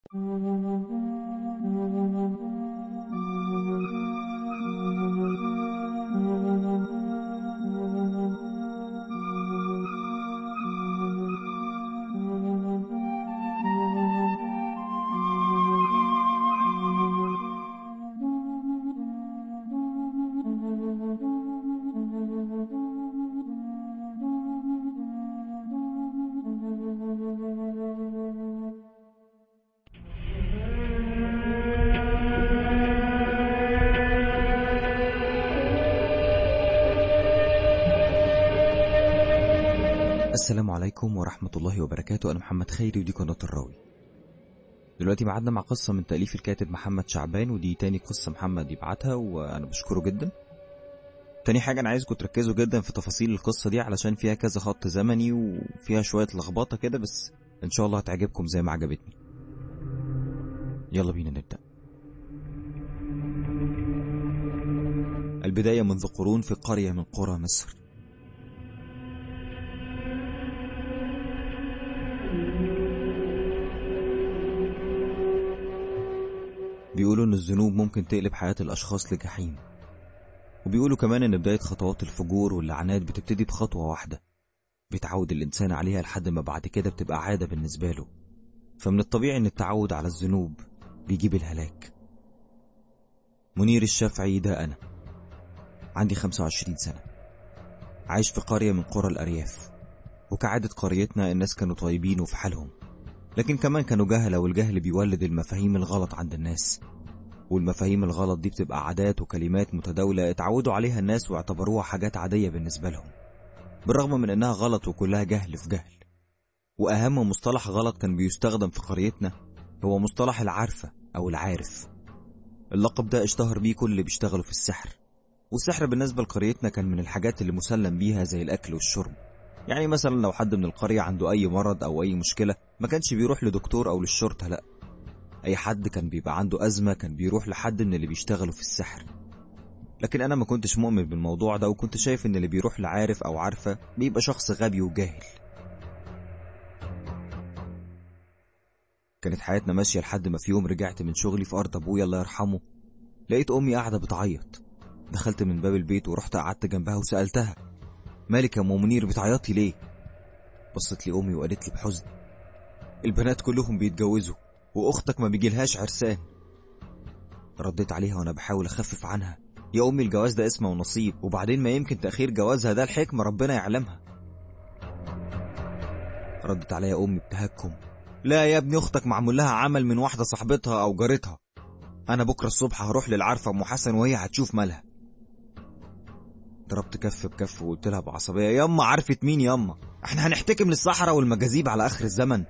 السلام عليكم ورحمة الله وبركاته أنا محمد خيري ودي قناة الراوي دلوقتي معادنا مع قصة من تأليف الكاتب محمد شعبان ودي تاني قصة محمد يبعتها وأنا بشكره جدا تاني حاجة أنا عايزكم تركزوا جدا في تفاصيل القصة دي علشان فيها كذا خط زمني وفيها شوية لخبطة كده بس إن شاء الله هتعجبكم زي ما عجبتني يلا بينا نبدأ البداية منذ قرون في قرية من قرى مصر بيقولوا إن الذنوب ممكن تقلب حياة الأشخاص لجحيم وبيقولوا كمان إن بداية خطوات الفجور واللعنات بتبتدي بخطوة واحدة بيتعود الإنسان عليها لحد ما بعد كده بتبقى عادة بالنسبة له فمن الطبيعي إن التعود على الذنوب بيجيب الهلاك منير الشافعي ده أنا عندي 25 سنة عايش في قرية من قرى الأرياف وكعادة قريتنا الناس كانوا طيبين وفي حالهم لكن كمان كانوا جهلة والجهل بيولد المفاهيم الغلط عند الناس والمفاهيم الغلط دي بتبقى عادات وكلمات متداولة اتعودوا عليها الناس واعتبروها حاجات عادية بالنسبة لهم بالرغم من انها غلط وكلها جهل في جهل واهم مصطلح غلط كان بيستخدم في قريتنا هو مصطلح العارفة او العارف اللقب ده اشتهر بيه كل اللي بيشتغلوا في السحر والسحر بالنسبة لقريتنا كان من الحاجات اللي مسلم بيها زي الأكل والشرب يعني مثلا لو حد من القرية عنده أي مرض أو أي مشكلة ما كانش بيروح لدكتور أو للشرطة لأ أي حد كان بيبقى عنده أزمة كان بيروح لحد من اللي بيشتغلوا في السحر لكن أنا ما كنتش مؤمن بالموضوع ده وكنت شايف إن اللي بيروح لعارف أو عارفة بيبقى شخص غبي وجاهل كانت حياتنا ماشية لحد ما في يوم رجعت من شغلي في أرض أبويا الله يرحمه لقيت أمي قاعدة بتعيط دخلت من باب البيت ورحت قعدت جنبها وسألتها مالك يا ام منير بتعيطي ليه بصت لي امي وقالت لي بحزن البنات كلهم بيتجوزوا واختك ما بيجيلهاش عرسان رديت عليها وانا بحاول اخفف عنها يا امي الجواز ده اسمه ونصيب وبعدين ما يمكن تاخير جوازها ده الحكمه ربنا يعلمها ردت عليا امي بتهكم لا يا ابني اختك معمول لها عمل من واحده صاحبتها او جارتها انا بكره الصبح هروح للعرفه ام حسن وهي هتشوف مالها ضربت كف بكف وقلت لها بعصبيه ياما عرفت مين ياما احنا هنحتكم للصحراء والمجاذيب على اخر الزمن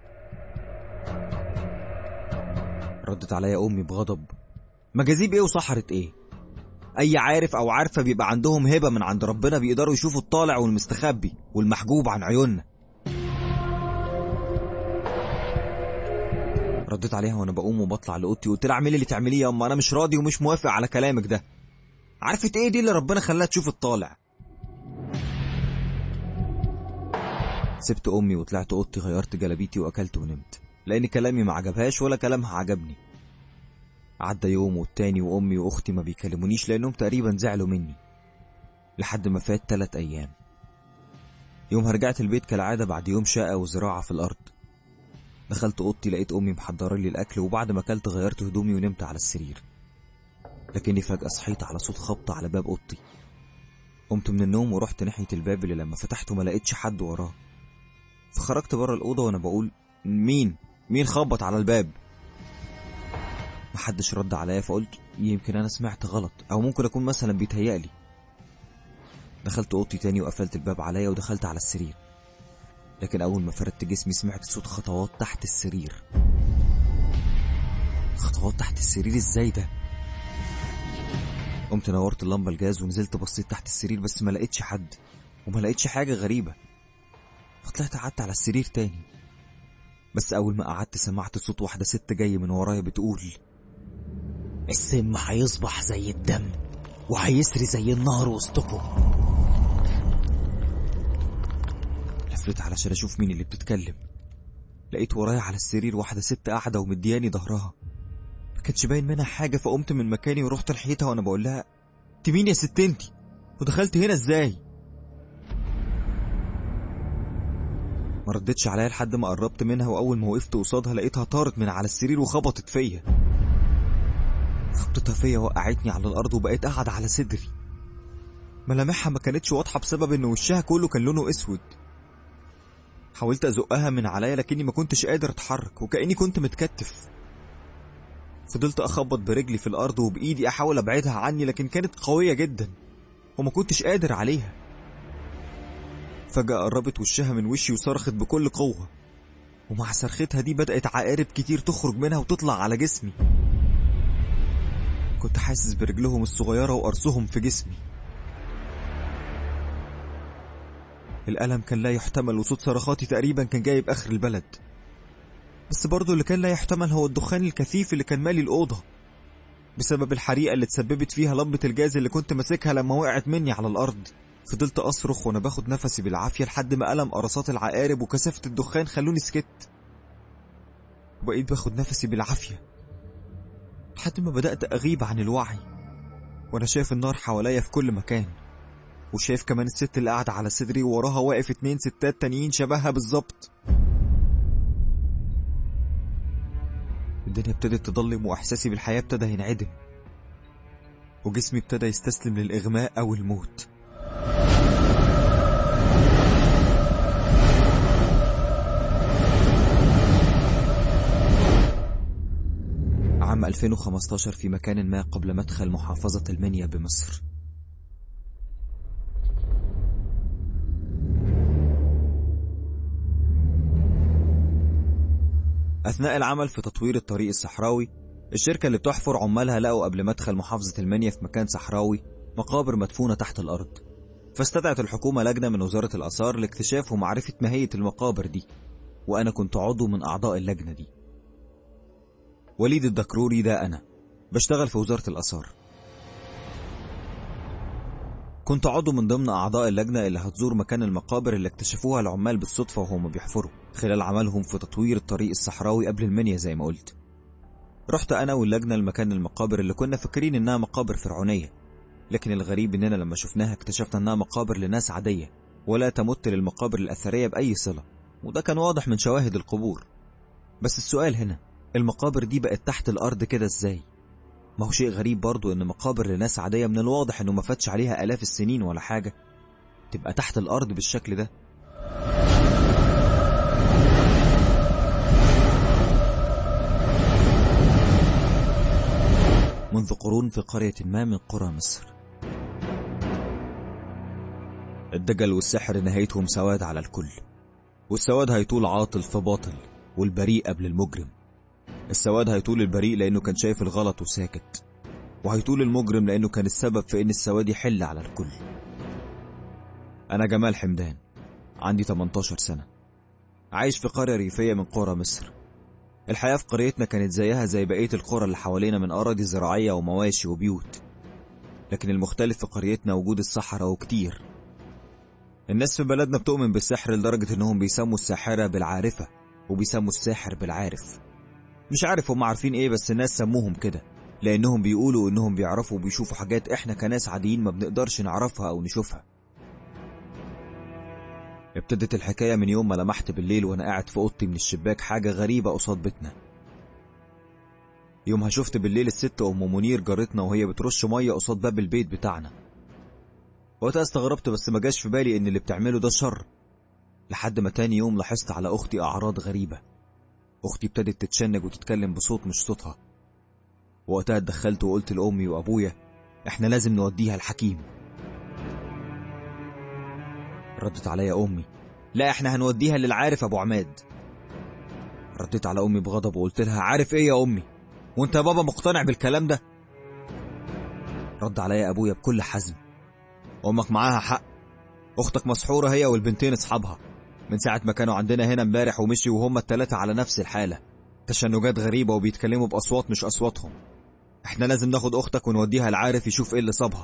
ردت عليا امي بغضب مجاذيب ايه وصحرة ايه اي عارف او عارفه بيبقى عندهم هبه من عند ربنا بيقدروا يشوفوا الطالع والمستخبي والمحجوب عن عيوننا رديت عليها وانا بقوم وبطلع لاوضتي وقلت لها اعملي اللي تعمليه ياما انا مش راضي ومش موافق على كلامك ده عرفت ايه دي اللي ربنا خلاها تشوف الطالع سبت امي وطلعت اوضتي غيرت جلابيتي واكلت ونمت لان كلامي ما عجبهاش ولا كلامها عجبني عدى يوم والتاني وامي واختي ما بيكلمونيش لانهم تقريبا زعلوا مني لحد ما فات تلات ايام يومها رجعت البيت كالعاده بعد يوم شقه وزراعه في الارض دخلت اوضتي لقيت امي محضره لي الاكل وبعد ما اكلت غيرت هدومي ونمت على السرير لكني فجأة صحيت على صوت خبط على باب أوضتي قمت من النوم ورحت ناحية الباب اللي لما فتحته ما لقيتش حد وراه فخرجت بره الأوضة وأنا بقول مين مين خبط على الباب محدش رد عليا فقلت يمكن أنا سمعت غلط أو ممكن أكون مثلا بيتهيألي دخلت أوضتي تاني وقفلت الباب عليا ودخلت على السرير لكن أول ما فردت جسمي سمعت صوت خطوات تحت السرير خطوات تحت السرير ازاي ده قمت نورت اللمبة الجاز ونزلت بصيت تحت السرير بس ما لقيتش حد وما لقيتش حاجة غريبة فطلعت قعدت على السرير تاني بس أول ما قعدت سمعت صوت واحدة ست جاية من ورايا بتقول السم هيصبح زي الدم وهيسري زي النار وسطكم لفيت علشان أشوف مين اللي بتتكلم لقيت ورايا على السرير واحدة ست قاعدة ومدياني ظهرها ما كانش باين منها حاجة فقمت من مكاني ورحت ناحيتها وانا بقول لها انت مين يا ست انتي ودخلت هنا ازاي ما ردتش عليا لحد ما قربت منها واول ما وقفت قصادها لقيتها طارت من على السرير وخبطت فيا خبطتها فيا وقعتني على الارض وبقيت قاعد على صدري ملامحها ما كانتش واضحه بسبب ان وشها كله كان لونه اسود حاولت ازقها من عليا لكني ما كنتش قادر اتحرك وكاني كنت متكتف فضلت اخبط برجلي في الارض وبايدي احاول ابعدها عني لكن كانت قويه جدا وما كنتش قادر عليها فجأة قربت وشها من وشي وصرخت بكل قوة ومع صرختها دي بدأت عقارب كتير تخرج منها وتطلع على جسمي كنت حاسس برجلهم الصغيرة وقرصهم في جسمي الألم كان لا يحتمل وصوت صرخاتي تقريبا كان جايب آخر البلد بس برضه اللي كان لا يحتمل هو الدخان الكثيف اللي كان مالي الأوضة بسبب الحريقة اللي تسببت فيها لمبة الجاز اللي كنت ماسكها لما وقعت مني على الأرض فضلت أصرخ وأنا باخد نفسي بالعافية لحد ما ألم قرصات العقارب وكثافة الدخان خلوني سكت وبقيت باخد نفسي بالعافية لحد ما بدأت أغيب عن الوعي وأنا شايف النار حواليا في كل مكان وشايف كمان الست اللي قاعدة على صدري ووراها واقف اتنين ستات تانيين شبهها بالظبط الدنيا ابتدت تضلم وإحساسي بالحياة ابتدى ينعدم وجسمي ابتدى يستسلم للإغماء أو الموت عام 2015 في مكان ما قبل مدخل محافظة المنيا بمصر أثناء العمل في تطوير الطريق الصحراوي الشركة اللي بتحفر عمالها لقوا قبل مدخل محافظة المنيا في مكان صحراوي مقابر مدفونة تحت الأرض فاستدعت الحكومة لجنة من وزارة الآثار لاكتشاف ومعرفة ماهية المقابر دي وأنا كنت عضو من أعضاء اللجنة دي وليد الدكروري ده أنا بشتغل في وزارة الآثار كنت عضو من ضمن أعضاء اللجنة اللي هتزور مكان المقابر اللي اكتشفوها العمال بالصدفة وهم بيحفروا خلال عملهم في تطوير الطريق الصحراوي قبل المنيا زي ما قلت رحت أنا واللجنة لمكان المقابر اللي كنا فاكرين إنها مقابر فرعونية لكن الغريب إننا لما شفناها اكتشفنا إنها مقابر لناس عادية ولا تمت للمقابر الأثرية بأي صلة وده كان واضح من شواهد القبور بس السؤال هنا المقابر دي بقت تحت الأرض كده إزاي؟ ما هو شيء غريب برضو إن مقابر لناس عادية من الواضح إنه ما فاتش عليها آلاف السنين ولا حاجة تبقى تحت الأرض بالشكل ده منذ قرون في قرية ما من قرى مصر الدجل والسحر نهايتهم سواد على الكل والسواد هيطول عاطل في باطل والبريء قبل المجرم السواد هيطول البريء لأنه كان شايف الغلط وساكت وهيطول المجرم لأنه كان السبب في إن السواد يحل على الكل أنا جمال حمدان عندي 18 سنة عايش في قرية ريفية من قرى مصر الحياة في قريتنا كانت زيها زي بقية القرى اللي حوالينا من أراضي زراعية ومواشي وبيوت لكن المختلف في قريتنا وجود الصحراء وكتير الناس في بلدنا بتؤمن بالسحر لدرجة إنهم بيسموا الساحرة بالعارفة وبيسموا الساحر بالعارف مش عارف هم عارفين ايه بس الناس سموهم كده لانهم بيقولوا انهم بيعرفوا وبيشوفوا حاجات احنا كناس عاديين ما بنقدرش نعرفها او نشوفها ابتدت الحكاية من يوم ما لمحت بالليل وانا قاعد في اوضتي من الشباك حاجة غريبة قصاد بيتنا يومها شفت بالليل الست ام منير جارتنا وهي بترش مية قصاد باب البيت بتاعنا وقتها استغربت بس ما جاش في بالي ان اللي بتعمله ده شر لحد ما تاني يوم لاحظت على اختي اعراض غريبه أختي ابتدت تتشنج وتتكلم بصوت مش صوتها وقتها اتدخلت وقلت لأمي وأبويا إحنا لازم نوديها الحكيم ردت عليا أمي لا إحنا هنوديها للعارف أبو عماد رديت على أمي بغضب وقلت لها عارف إيه يا أمي وأنت يا بابا مقتنع بالكلام ده رد عليا أبويا بكل حزم أمك معاها حق أختك مسحورة هي والبنتين أصحابها من ساعة ما كانوا عندنا هنا امبارح ومشي وهم التلاتة على نفس الحالة تشنجات غريبة وبيتكلموا بأصوات مش أصواتهم احنا لازم ناخد أختك ونوديها العارف يشوف ايه اللي صابها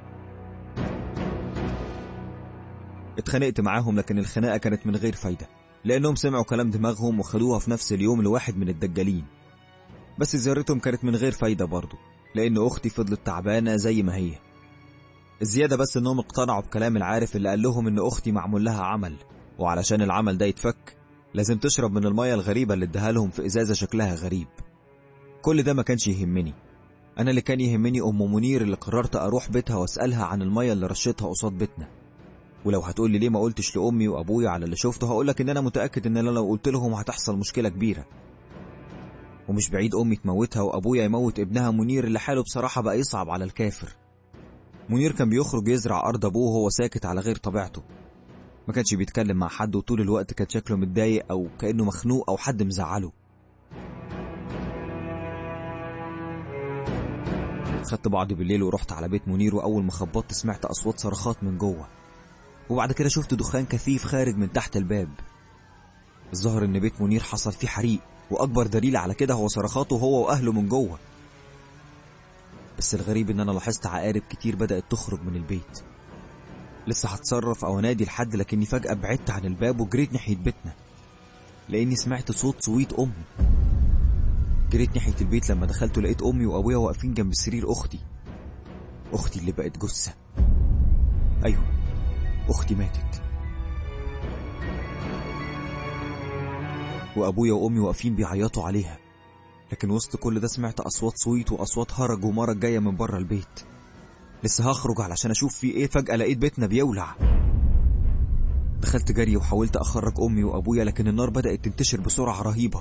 اتخانقت معاهم لكن الخناقة كانت من غير فايدة لأنهم سمعوا كلام دماغهم وخدوها في نفس اليوم لواحد من الدجالين بس زيارتهم كانت من غير فايدة برضه لأن أختي فضلت تعبانة زي ما هي الزيادة بس إنهم اقتنعوا بكلام العارف اللي قال لهم إن أختي معمول لها عمل وعلشان العمل ده يتفك لازم تشرب من المية الغريبة اللي اداها لهم في إزازة شكلها غريب كل ده ما كانش يهمني أنا اللي كان يهمني أم منير اللي قررت أروح بيتها وأسألها عن المية اللي رشتها قصاد بيتنا ولو هتقولي ليه ما قلتش لأمي وأبويا على اللي شفته هقولك إن أنا متأكد إن أنا لو قلت لهم هتحصل مشكلة كبيرة ومش بعيد أمي تموتها وأبويا يموت ابنها منير اللي حاله بصراحة بقى يصعب على الكافر منير كان بيخرج يزرع أرض أبوه وهو ساكت على غير طبيعته ما كانش بيتكلم مع حد وطول الوقت كان شكله متضايق أو كأنه مخنوق أو حد مزعله خدت بعضي بالليل ورحت على بيت منير وأول ما خبطت سمعت أصوات صرخات من جوه وبعد كده شفت دخان كثيف خارج من تحت الباب الظاهر إن بيت منير حصل فيه حريق وأكبر دليل على كده هو صرخاته هو وأهله من جوه بس الغريب إن أنا لاحظت عقارب كتير بدأت تخرج من البيت لسه هتصرف أو أنادي لحد لكني فجأة بعدت عن الباب وجريت ناحية بيتنا لأني سمعت صوت صويت أمي جريت ناحية البيت لما دخلت لقيت أمي وأبويا واقفين جنب سرير أختي أختي اللي بقت جثة أيوه أختي ماتت وأبويا وأمي واقفين بيعيطوا عليها لكن وسط كل ده سمعت أصوات صويت وأصوات هرج ومرج جاية من بره البيت لسه هخرج علشان أشوف في إيه فجأة لقيت بيتنا بيولع دخلت جري وحاولت أخرج أمي وأبويا لكن النار بدأت تنتشر بسرعة رهيبة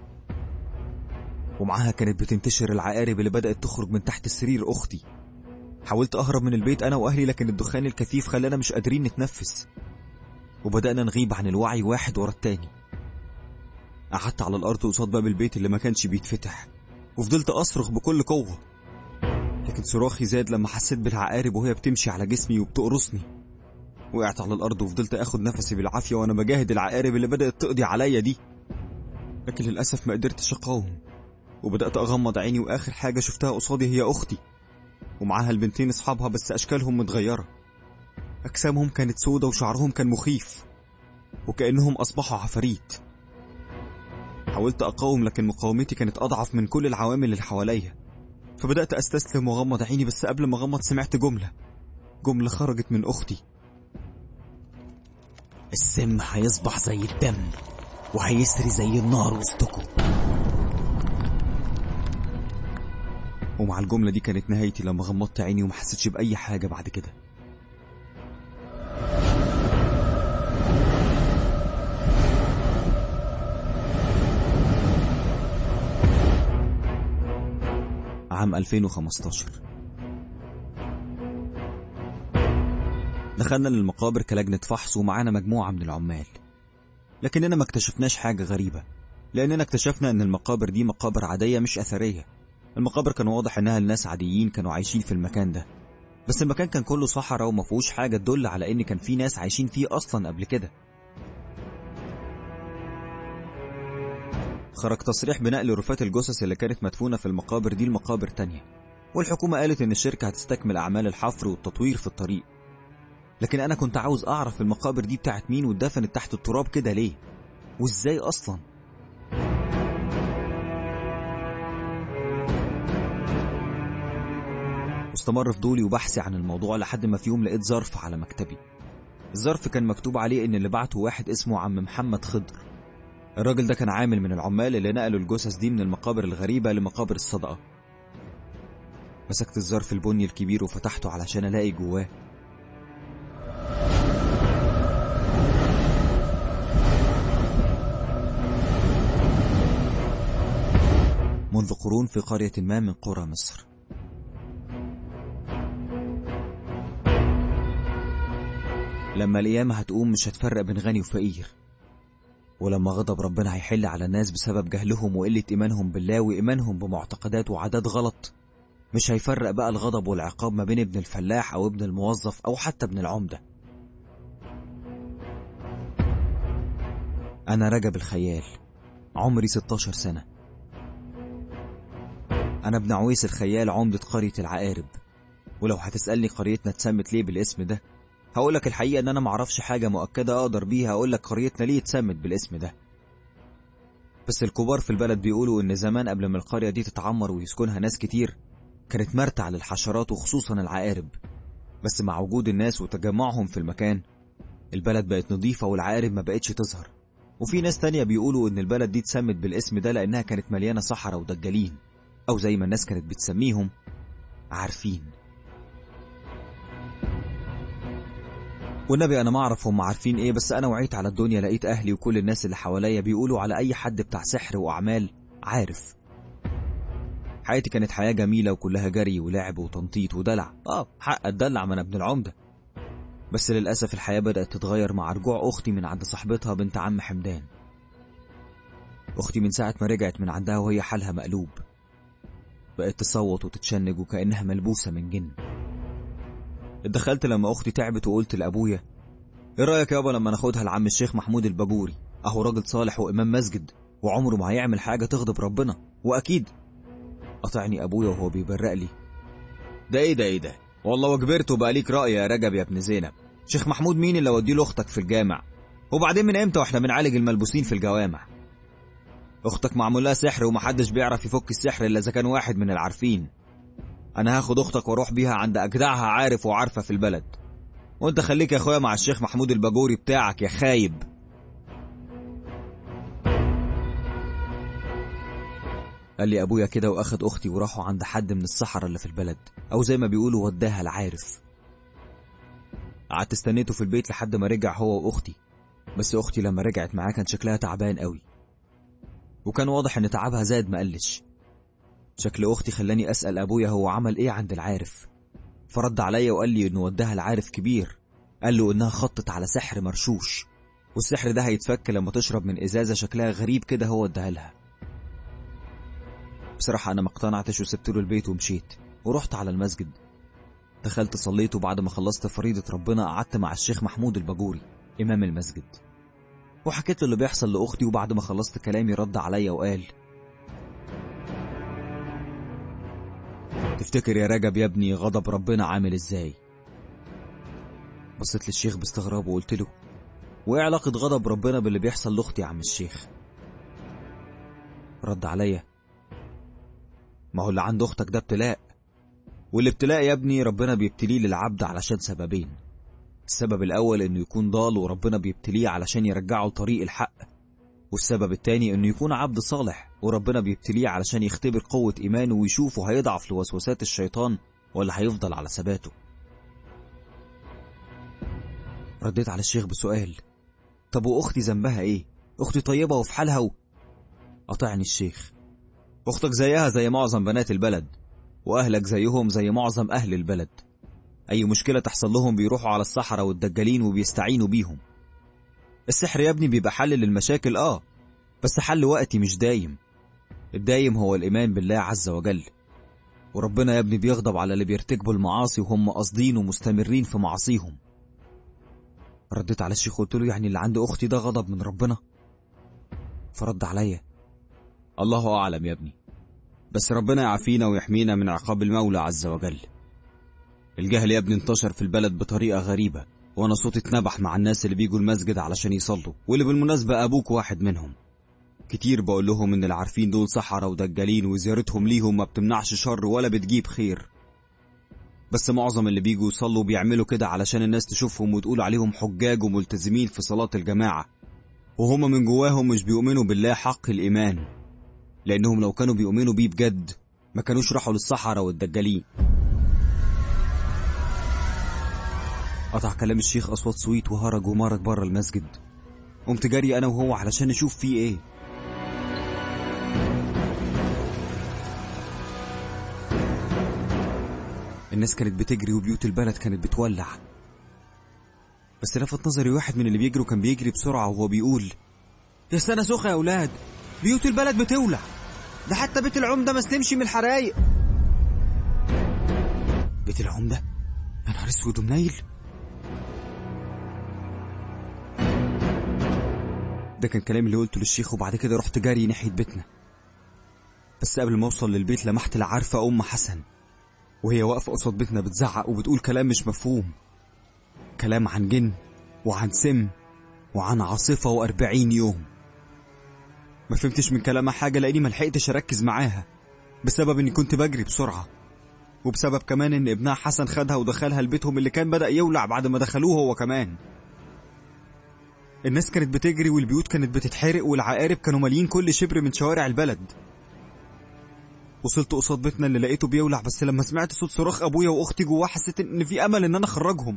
ومعاها كانت بتنتشر العقارب اللي بدأت تخرج من تحت سرير أختي حاولت أهرب من البيت أنا وأهلي لكن الدخان الكثيف خلانا مش قادرين نتنفس وبدأنا نغيب عن الوعي واحد ورا التاني قعدت على الأرض قصاد باب البيت اللي ما كانش بيتفتح وفضلت أصرخ بكل قوة لكن صراخي زاد لما حسيت بالعقارب وهي بتمشي على جسمي وبتقرصني وقعت على الأرض وفضلت أخد نفسي بالعافية وأنا بجاهد العقارب اللي بدأت تقضي عليا دي لكن للأسف ما قدرتش أقاوم وبدأت أغمض عيني وآخر حاجة شفتها قصادي هي أختي ومعاها البنتين أصحابها بس أشكالهم متغيرة أجسامهم كانت سودة وشعرهم كان مخيف وكأنهم أصبحوا عفاريت حاولت أقاوم لكن مقاومتي كانت أضعف من كل العوامل اللي حواليا فبدأت أستسلم وأغمض عيني بس قبل ما أغمض سمعت جملة جملة خرجت من أختي السم هيصبح زي الدم وهيسري زي النار وسطكم ومع الجملة دي كانت نهايتي لما غمضت عيني وما حسيتش بأي حاجة بعد كده عام 2015 دخلنا للمقابر كلجنة فحص ومعانا مجموعة من العمال لكننا ما اكتشفناش حاجة غريبة لأننا اكتشفنا أن المقابر دي مقابر عادية مش أثرية المقابر كان واضح إنها لناس عاديين كانوا عايشين في المكان ده بس المكان كان كله صحراء وما فيهوش حاجة تدل على إن كان في ناس عايشين فيه أصلا قبل كده خرج تصريح بنقل رفات الجثث اللي كانت مدفونة في المقابر دي لمقابر تانية والحكومة قالت إن الشركة هتستكمل أعمال الحفر والتطوير في الطريق لكن أنا كنت عاوز أعرف المقابر دي بتاعت مين واتدفنت تحت التراب كده ليه وإزاي أصلا واستمر فضولي وبحثي عن الموضوع لحد ما في يوم لقيت ظرف على مكتبي الظرف كان مكتوب عليه إن اللي بعته واحد اسمه عم محمد خضر الراجل ده كان عامل من العمال اللي نقلوا الجثث دي من المقابر الغريبة لمقابر الصدقة مسكت الظرف البني الكبير وفتحته علشان ألاقي جواه منذ قرون في قرية ما من قرى مصر لما القيامة هتقوم مش هتفرق بين غني وفقير ولما غضب ربنا هيحل على الناس بسبب جهلهم وقلة إيمانهم بالله وإيمانهم بمعتقدات وعادات غلط مش هيفرق بقى الغضب والعقاب ما بين ابن الفلاح أو ابن الموظف أو حتى ابن العمدة أنا رجب الخيال عمري 16 سنة أنا ابن عويس الخيال عمدة قرية العقارب ولو هتسألني قريتنا اتسمت ليه بالاسم ده هقولك الحقيقة إن أنا معرفش حاجة مؤكدة أقدر بيها أقولك قريتنا ليه اتسمت بالاسم ده بس الكبار في البلد بيقولوا إن زمان قبل ما القرية دي تتعمر ويسكنها ناس كتير كانت مرتع للحشرات وخصوصا العقارب بس مع وجود الناس وتجمعهم في المكان البلد بقت نظيفة والعقارب ما بقتش تظهر وفي ناس تانية بيقولوا إن البلد دي اتسمت بالاسم ده لأنها كانت مليانة صحراء ودجالين أو زي ما الناس كانت بتسميهم عارفين والنبي أنا ما أعرف هم عارفين إيه بس أنا وعيت على الدنيا لقيت أهلي وكل الناس اللي حواليا بيقولوا على أي حد بتاع سحر وأعمال عارف حياتي كانت حياة جميلة وكلها جري ولعب وتنطيط ودلع آه حق الدلع ما أنا ابن العمدة بس للأسف الحياة بدأت تتغير مع رجوع أختي من عند صاحبتها بنت عم حمدان أختي من ساعة ما رجعت من عندها وهي حالها مقلوب بقت تصوت وتتشنج وكأنها ملبوسة من جن اتدخلت لما أختي تعبت وقلت لأبويا إيه رأيك يابا لما ناخدها لعم الشيخ محمود الباجوري أهو راجل صالح وإمام مسجد وعمره ما هيعمل حاجة تغضب ربنا وأكيد قطعني أبويا وهو بيبرق لي ده إيه ده إيه ده والله وكبرت وبقى ليك رأي يا رجب يا ابن زينب شيخ محمود مين اللي أوديه لأختك في الجامع وبعدين من إمتى وإحنا بنعالج الملبوسين في الجوامع أختك معمول لها سحر ومحدش بيعرف يفك السحر إلا إذا كان واحد من العارفين أنا هاخد أختك وأروح بيها عند أجدعها عارف وعارفة في البلد وأنت خليك يا أخويا مع الشيخ محمود الباجوري بتاعك يا خايب قال لي أبويا كده وأخد أختي وراحوا عند حد من الصحراء اللي في البلد أو زي ما بيقولوا وداها العارف قعدت استنيته في البيت لحد ما رجع هو وأختي بس أختي لما رجعت معاه كان شكلها تعبان قوي وكان واضح إن تعبها زاد مقلش شكل أختي خلاني أسأل أبويا هو عمل إيه عند العارف فرد عليا وقال لي إنه وداها العارف كبير قال له إنها خطت على سحر مرشوش والسحر ده هيتفك لما تشرب من إزازة شكلها غريب كده هو اداها لها بصراحة أنا ما اقتنعتش وسبت له البيت ومشيت ورحت على المسجد دخلت صليت وبعد ما خلصت فريضة ربنا قعدت مع الشيخ محمود الباجوري إمام المسجد وحكيت له اللي بيحصل لأختي وبعد ما خلصت كلامي رد عليا وقال تفتكر يا رجب يا ابني غضب ربنا عامل ازاي بصيت للشيخ باستغراب وقلت له وايه علاقة غضب ربنا باللي بيحصل لاختي يا عم الشيخ رد عليا ما هو اللي عند اختك ده ابتلاء والابتلاء يا ابني ربنا بيبتليه للعبد علشان سببين السبب الاول انه يكون ضال وربنا بيبتليه علشان يرجعه لطريق الحق والسبب التاني انه يكون عبد صالح وربنا بيبتليه علشان يختبر قوة ايمانه ويشوفه هيضعف لوسوسات الشيطان ولا هيفضل على ثباته رديت على الشيخ بسؤال طب واختي ذنبها ايه اختي طيبة وفي حالها و... قطعني الشيخ اختك زيها زي معظم بنات البلد واهلك زيهم زي معظم اهل البلد اي مشكلة تحصل لهم بيروحوا على الصحراء والدجالين وبيستعينوا بيهم السحر يا ابني بيبقى حل للمشاكل اه بس حل وقتي مش دايم الدايم هو الإيمان بالله عز وجل وربنا يا ابني بيغضب على اللي بيرتكبوا المعاصي وهم قاصدين ومستمرين في معاصيهم رديت على الشيخ قلت له يعني اللي عند أختي ده غضب من ربنا فرد عليا الله أعلم يا ابني بس ربنا يعافينا ويحمينا من عقاب المولى عز وجل الجهل يا ابني انتشر في البلد بطريقة غريبة وانا صوتي اتنبح مع الناس اللي بيجوا المسجد علشان يصلوا واللي بالمناسبة ابوك واحد منهم كتير بقول لهم ان اللي عارفين دول سحرة ودجالين وزيارتهم ليهم ما بتمنعش شر ولا بتجيب خير بس معظم اللي بيجوا يصلوا بيعملوا كده علشان الناس تشوفهم وتقول عليهم حجاج وملتزمين في صلاة الجماعة وهما من جواهم مش بيؤمنوا بالله حق الإيمان لأنهم لو كانوا بيؤمنوا بيه بجد ما كانوش راحوا للصحراء والدجالين قطع كلام الشيخ أصوات صويت وهرج ومرج بره المسجد قمت جري أنا وهو علشان نشوف فيه إيه الناس كانت بتجري وبيوت البلد كانت بتولع بس لفت نظري واحد من اللي بيجروا كان بيجري بسرعة وهو بيقول يا سنة سخة يا أولاد بيوت البلد بتولع ده حتى بيت العمدة ما سلمش من الحرايق بيت العمدة يا نهار اسود ومنيل ده كان كلام اللي قلته للشيخ وبعد كده رحت جاري ناحية بيتنا بس قبل ما اوصل للبيت لمحت العارفة أم حسن وهي واقفة قصاد بيتنا بتزعق وبتقول كلام مش مفهوم كلام عن جن وعن سم وعن عاصفة وأربعين يوم ما فهمتش من كلامها حاجة لأني ملحقتش أركز معاها بسبب إني كنت بجري بسرعة وبسبب كمان إن ابنها حسن خدها ودخلها لبيتهم اللي كان بدأ يولع بعد ما دخلوه هو كمان الناس كانت بتجري والبيوت كانت بتتحرق والعقارب كانوا مالين كل شبر من شوارع البلد وصلت قصاد بيتنا اللي لقيته بيولع بس لما سمعت صوت صراخ ابويا واختي جواه حسيت ان في امل ان انا اخرجهم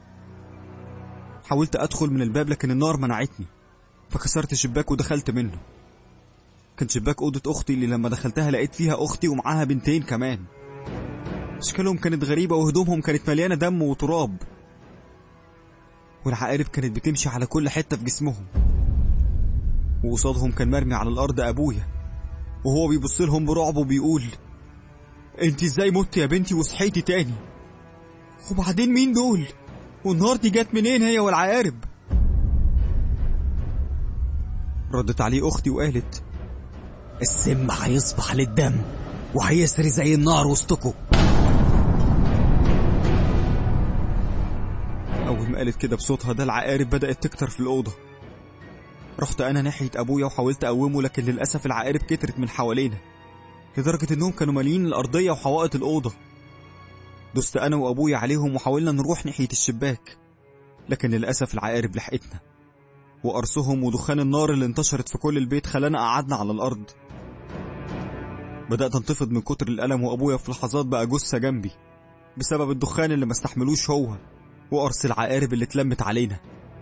حاولت ادخل من الباب لكن النار منعتني فكسرت الشباك ودخلت منه كان شباك اوضه اختي اللي لما دخلتها لقيت فيها اختي ومعاها بنتين كمان اشكالهم كانت غريبه وهدومهم كانت مليانه دم وتراب والعقارب كانت بتمشي على كل حته في جسمهم وقصادهم كان مرمي على الارض ابويا وهو بيبص لهم برعب وبيقول انت ازاي مت يا بنتي وصحيتي تاني وبعدين مين دول والنار دي جت منين هي والعقارب ردت عليه اختي وقالت السم هيصبح للدم وهيسري زي النار وسطكم اول ما قالت كده بصوتها ده العقارب بدات تكتر في الاوضه رحت انا ناحيه ابويا وحاولت اقومه لكن للاسف العقارب كترت من حوالينا لدرجه انهم كانوا مالين الارضيه وحوائط الاوضه دست انا وابويا عليهم وحاولنا نروح ناحيه الشباك لكن للاسف العقارب لحقتنا وقرصهم ودخان النار اللي انتشرت في كل البيت خلانا قعدنا على الارض بدات انتفض من كتر الالم وابويا في لحظات بقى جثه جنبي بسبب الدخان اللي ما استحملوش هو وقرص العقارب اللي اتلمت علينا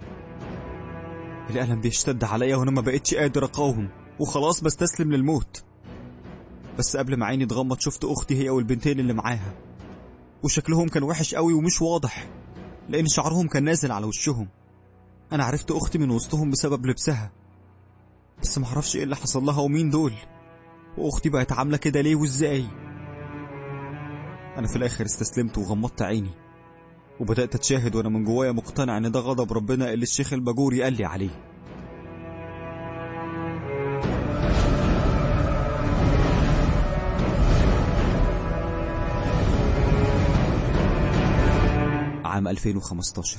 الألم بيشتد عليا وأنا ما بقتش قادر أقاوم وخلاص بستسلم للموت بس قبل ما عيني اتغمض شفت أختي هي والبنتين اللي معاها وشكلهم كان وحش قوي ومش واضح لأن شعرهم كان نازل على وشهم أنا عرفت أختي من وسطهم بسبب لبسها بس معرفش إيه اللي حصل لها ومين دول وأختي بقت عاملة كده ليه وإزاي أنا في الآخر استسلمت وغمضت عيني وبدأت أتشاهد وأنا من جوايا مقتنع إن ده غضب ربنا اللي الشيخ الباجوري قال لي عليه عام 2015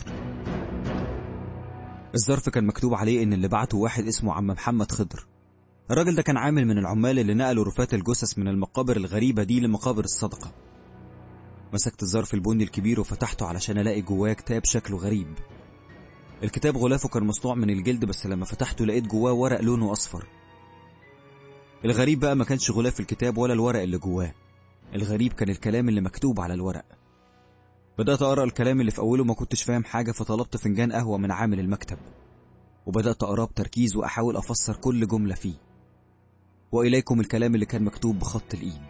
الظرف كان مكتوب عليه إن اللي بعته واحد اسمه عم محمد خضر الراجل ده كان عامل من العمال اللي نقلوا رفات الجثث من المقابر الغريبة دي لمقابر الصدقة مسكت الظرف البني الكبير وفتحته علشان الاقي جواه كتاب شكله غريب الكتاب غلافه كان مصنوع من الجلد بس لما فتحته لقيت جواه ورق لونه اصفر الغريب بقى ما كانش غلاف الكتاب ولا الورق اللي جواه الغريب كان الكلام اللي مكتوب على الورق بدأت أقرأ الكلام اللي في أوله ما كنتش فاهم حاجة فطلبت فنجان قهوة من عامل المكتب وبدأت أقراه بتركيز وأحاول أفسر كل جملة فيه وإليكم الكلام اللي كان مكتوب بخط الإيد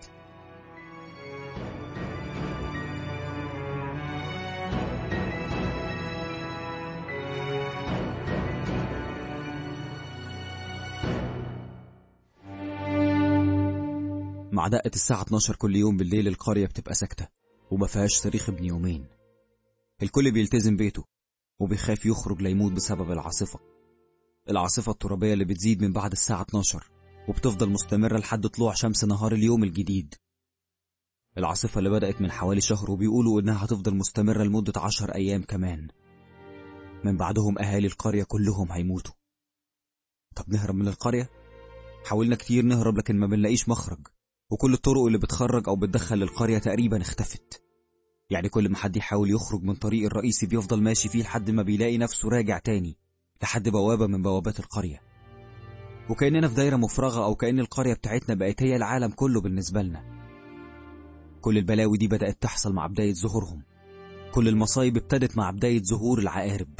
مع دقة الساعة 12 كل يوم بالليل القرية بتبقى ساكتة وما فيهاش صريخ ابن يومين الكل بيلتزم بيته وبيخاف يخرج ليموت بسبب العاصفة العاصفة الترابية اللي بتزيد من بعد الساعة 12 وبتفضل مستمرة لحد طلوع شمس نهار اليوم الجديد العاصفة اللي بدأت من حوالي شهر وبيقولوا إنها هتفضل مستمرة لمدة عشر أيام كمان من بعدهم أهالي القرية كلهم هيموتوا طب نهرب من القرية؟ حاولنا كتير نهرب لكن ما بنلاقيش مخرج وكل الطرق اللي بتخرج أو بتدخل للقرية تقريبا اختفت يعني كل ما حد يحاول يخرج من طريق الرئيسي بيفضل ماشي فيه لحد ما بيلاقي نفسه راجع تاني لحد بوابة من بوابات القرية وكأننا في دايرة مفرغة أو كأن القرية بتاعتنا بقت هي العالم كله بالنسبة لنا كل البلاوي دي بدأت تحصل مع بداية ظهورهم كل المصايب ابتدت مع بداية ظهور العقارب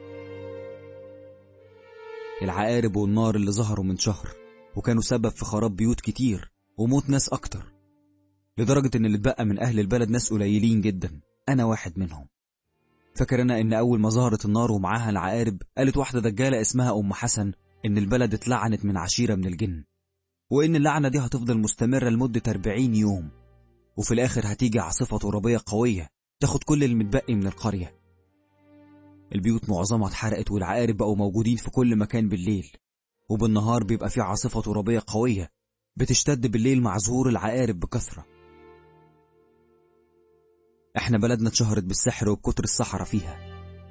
العقارب والنار اللي ظهروا من شهر وكانوا سبب في خراب بيوت كتير وموت ناس أكتر لدرجة إن اللي اتبقى من أهل البلد ناس قليلين جدا أنا واحد منهم فاكر أنا إن أول ما ظهرت النار ومعاها العقارب قالت واحدة دجالة اسمها أم حسن إن البلد اتلعنت من عشيرة من الجن وإن اللعنة دي هتفضل مستمرة لمدة 40 يوم وفي الآخر هتيجي عاصفة ترابية قوية تاخد كل المتبقي من القرية البيوت معظمها اتحرقت والعقارب بقوا موجودين في كل مكان بالليل وبالنهار بيبقى في عاصفة ترابية قوية بتشتد بالليل مع ظهور العقارب بكثرة احنا بلدنا اتشهرت بالسحر وبكتر السحرة فيها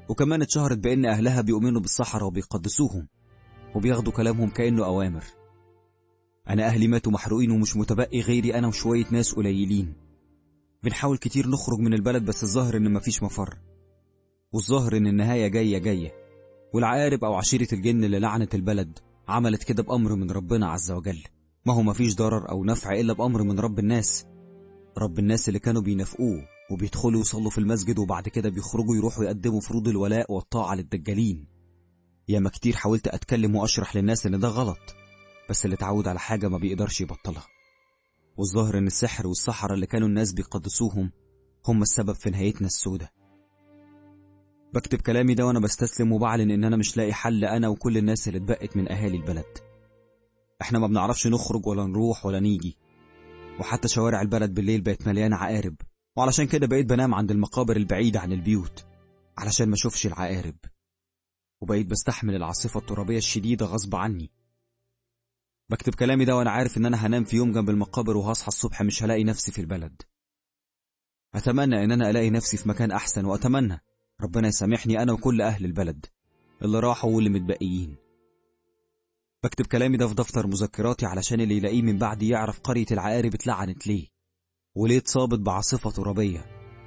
وكمان اتشهرت بأن أهلها بيؤمنوا بالسحرة وبيقدسوهم وبياخدوا كلامهم كأنه أوامر أنا أهلي ماتوا محروقين ومش متبقي غيري أنا وشوية ناس قليلين بنحاول كتير نخرج من البلد بس الظاهر إن مفيش مفر والظاهر إن النهاية جاية جاية والعقارب أو عشيرة الجن اللي لعنت البلد عملت كده بأمر من ربنا عز وجل ما هو مفيش ضرر أو نفع إلا بأمر من رب الناس رب الناس اللي كانوا بينافقوه وبيدخلوا يصلوا في المسجد وبعد كده بيخرجوا يروحوا يقدموا فروض الولاء والطاعة للدجالين ياما كتير حاولت أتكلم وأشرح للناس إن ده غلط بس اللي اتعود على حاجة ما بيقدرش يبطلها والظاهر إن السحر والسحرة اللي كانوا الناس بيقدسوهم هم السبب في نهايتنا السودة بكتب كلامي ده وأنا بستسلم وبعلن إن أنا مش لاقي حل أنا وكل الناس اللي اتبقت من أهالي البلد إحنا ما بنعرفش نخرج ولا نروح ولا نيجي وحتى شوارع البلد بالليل بقت مليانة عقارب وعلشان كده بقيت بنام عند المقابر البعيدة عن البيوت علشان ما اشوفش العقارب وبقيت بستحمل العاصفة الترابية الشديدة غصب عني بكتب كلامي ده وانا عارف ان انا هنام في يوم جنب المقابر وهصحى الصبح مش هلاقي نفسي في البلد اتمنى ان انا الاقي نفسي في مكان احسن واتمنى ربنا يسامحني انا وكل اهل البلد اللي راحوا واللي متبقيين بكتب كلامي ده في دفتر مذكراتي علشان اللي يلاقيه من بعدي يعرف قرية العقارب اتلعنت ليه وليه اتصابت بعاصفة ترابية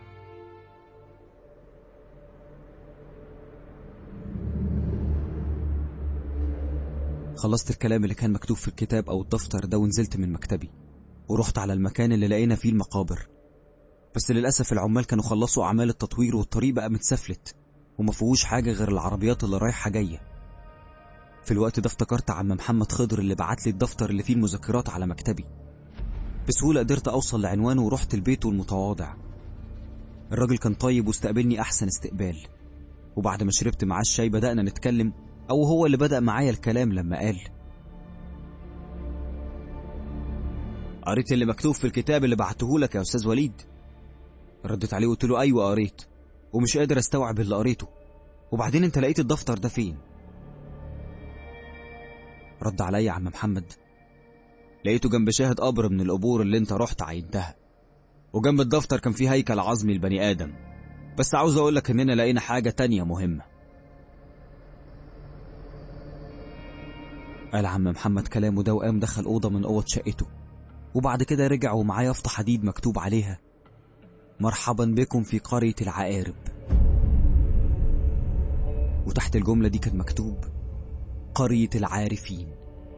خلصت الكلام اللي كان مكتوب في الكتاب أو الدفتر ده ونزلت من مكتبي ورحت على المكان اللي لقينا فيه المقابر بس للأسف العمال كانوا خلصوا أعمال التطوير والطريق بقى متسفلت وما فيهوش حاجة غير العربيات اللي رايحة جاية في الوقت ده افتكرت عم محمد خضر اللي بعت لي الدفتر اللي فيه المذكرات على مكتبي بسهولة قدرت أوصل لعنوانه ورحت البيت المتواضع الراجل كان طيب واستقبلني أحسن استقبال وبعد ما شربت معاه الشاي بدأنا نتكلم أو هو اللي بدأ معايا الكلام لما قال قريت اللي مكتوب في الكتاب اللي بعته لك يا أستاذ وليد ردت عليه وقلت له أيوة قريت ومش قادر أستوعب اللي قريته وبعدين أنت لقيت الدفتر ده فين رد عليا عم محمد لقيته جنب شاهد قبر من القبور اللي انت رحت عينتها وجنب الدفتر كان فيه هيكل عظمي لبني آدم بس عاوز أقولك إننا لقينا حاجة تانية مهمة قال عم محمد كلامه ده وقام دخل أوضة من أوض شقته وبعد كده رجع ومعاه يافطة حديد مكتوب عليها مرحبا بكم في قرية العقارب وتحت الجملة دي كان مكتوب قرية العارفين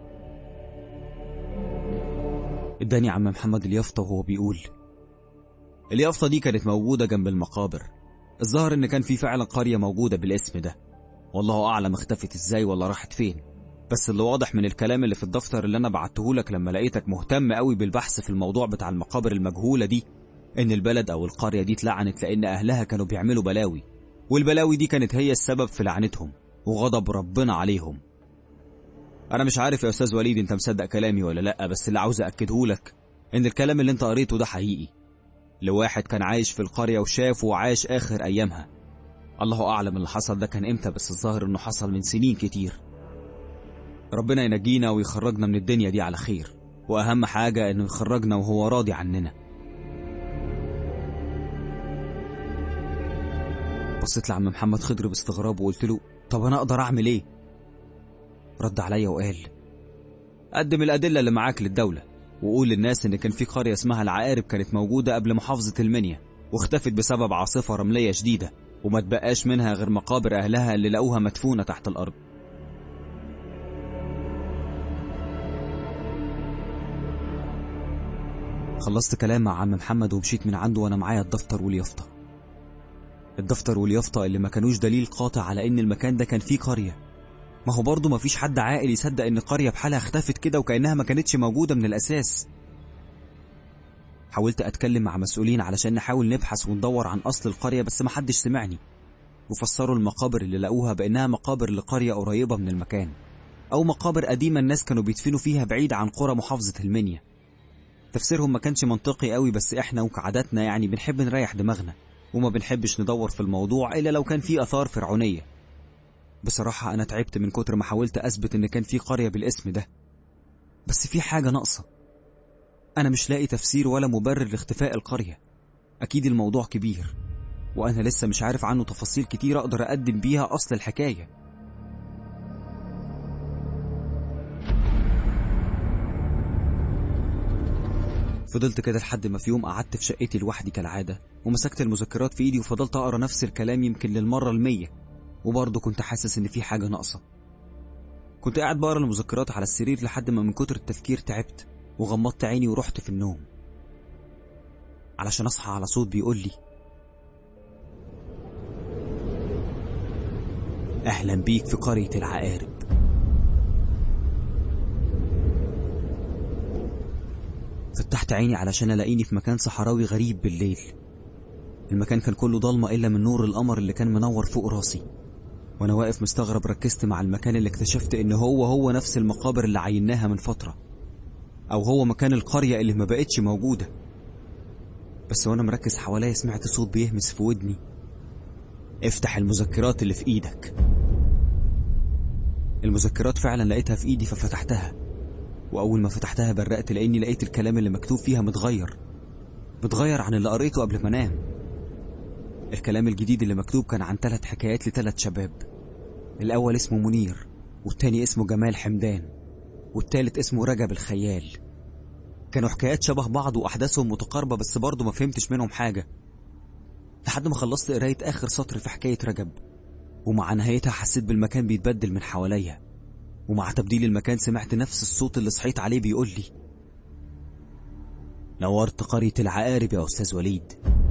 اداني عم محمد اليافطة وهو بيقول اليافطة دي كانت موجودة جنب المقابر الظاهر ان كان في فعلا قرية موجودة بالاسم ده والله اعلم اختفت ازاي ولا راحت فين بس اللي واضح من الكلام اللي في الدفتر اللي انا بعته لك لما لقيتك مهتم قوي بالبحث في الموضوع بتاع المقابر المجهولة دي ان البلد او القرية دي اتلعنت لان اهلها كانوا بيعملوا بلاوي والبلاوي دي كانت هي السبب في لعنتهم وغضب ربنا عليهم انا مش عارف يا استاذ وليد انت مصدق كلامي ولا لا بس اللي عاوز اكده لك ان الكلام اللي انت قريته ده حقيقي لواحد كان عايش في القرية وشاف وعاش اخر ايامها الله اعلم اللي حصل ده كان امتى بس الظاهر انه حصل من سنين كتير ربنا ينجينا ويخرجنا من الدنيا دي على خير واهم حاجة انه يخرجنا وهو راضي عننا بصيت لعم محمد خضر باستغراب وقلت له طب انا اقدر اعمل ايه رد عليا وقال قدم الأدلة اللي معاك للدولة وقول للناس إن كان في قرية اسمها العقارب كانت موجودة قبل محافظة المنيا واختفت بسبب عاصفة رملية شديدة وما تبقاش منها غير مقابر أهلها اللي لقوها مدفونة تحت الأرض خلصت كلام مع عم محمد ومشيت من عنده وأنا معايا الدفتر واليافطة الدفتر واليافطة اللي ما كانوش دليل قاطع على إن المكان ده كان فيه قرية ما هو برضه مفيش حد عاقل يصدق ان قرية بحالها اختفت كده وكأنها ما كانتش موجودة من الأساس حاولت أتكلم مع مسؤولين علشان نحاول نبحث وندور عن أصل القرية بس محدش سمعني وفسروا المقابر اللي لقوها بأنها مقابر لقرية قريبة من المكان أو مقابر قديمة الناس كانوا بيدفنوا فيها بعيد عن قرى محافظة المنيا تفسيرهم ما كانش منطقي قوي بس احنا وكعاداتنا يعني بنحب نريح دماغنا وما بنحبش ندور في الموضوع إلا لو كان فيه آثار فرعونية بصراحة أنا تعبت من كتر ما حاولت أثبت إن كان في قرية بالاسم ده بس في حاجة ناقصة أنا مش لاقي تفسير ولا مبرر لاختفاء القرية أكيد الموضوع كبير وأنا لسه مش عارف عنه تفاصيل كتير أقدر أقدم بيها أصل الحكاية فضلت كده لحد ما في يوم قعدت في شقتي لوحدي كالعادة ومسكت المذكرات في إيدي وفضلت أقرأ نفس الكلام يمكن للمرة المية وبرضه كنت حاسس إن في حاجة ناقصة كنت قاعد بقرا المذكرات على السرير لحد ما من كتر التفكير تعبت وغمضت عيني ورحت في النوم علشان أصحى على صوت بيقول لي أهلا بيك في قرية العقارب فتحت عيني علشان ألاقيني في مكان صحراوي غريب بالليل المكان كان كله ضلمة إلا من نور القمر اللي كان منور فوق راسي وأنا واقف مستغرب ركزت مع المكان اللي اكتشفت إن هو هو نفس المقابر اللي عيناها من فترة أو هو مكان القرية اللي ما بقتش موجودة بس وأنا مركز حواليا سمعت صوت بيهمس في ودني افتح المذكرات اللي في إيدك المذكرات فعلا لقيتها في إيدي ففتحتها وأول ما فتحتها برقت لأني لقيت الكلام اللي مكتوب فيها متغير متغير عن اللي قريته قبل ما أنام الكلام الجديد اللي مكتوب كان عن ثلاث حكايات لثلاث شباب الأول اسمه منير والتاني اسمه جمال حمدان والتالت اسمه رجب الخيال كانوا حكايات شبه بعض وأحداثهم متقاربة بس برضه ما فهمتش منهم حاجة لحد ما خلصت قراية آخر سطر في حكاية رجب ومع نهايتها حسيت بالمكان بيتبدل من حواليا ومع تبديل المكان سمعت نفس الصوت اللي صحيت عليه بيقول لي نورت قرية العقارب يا أستاذ وليد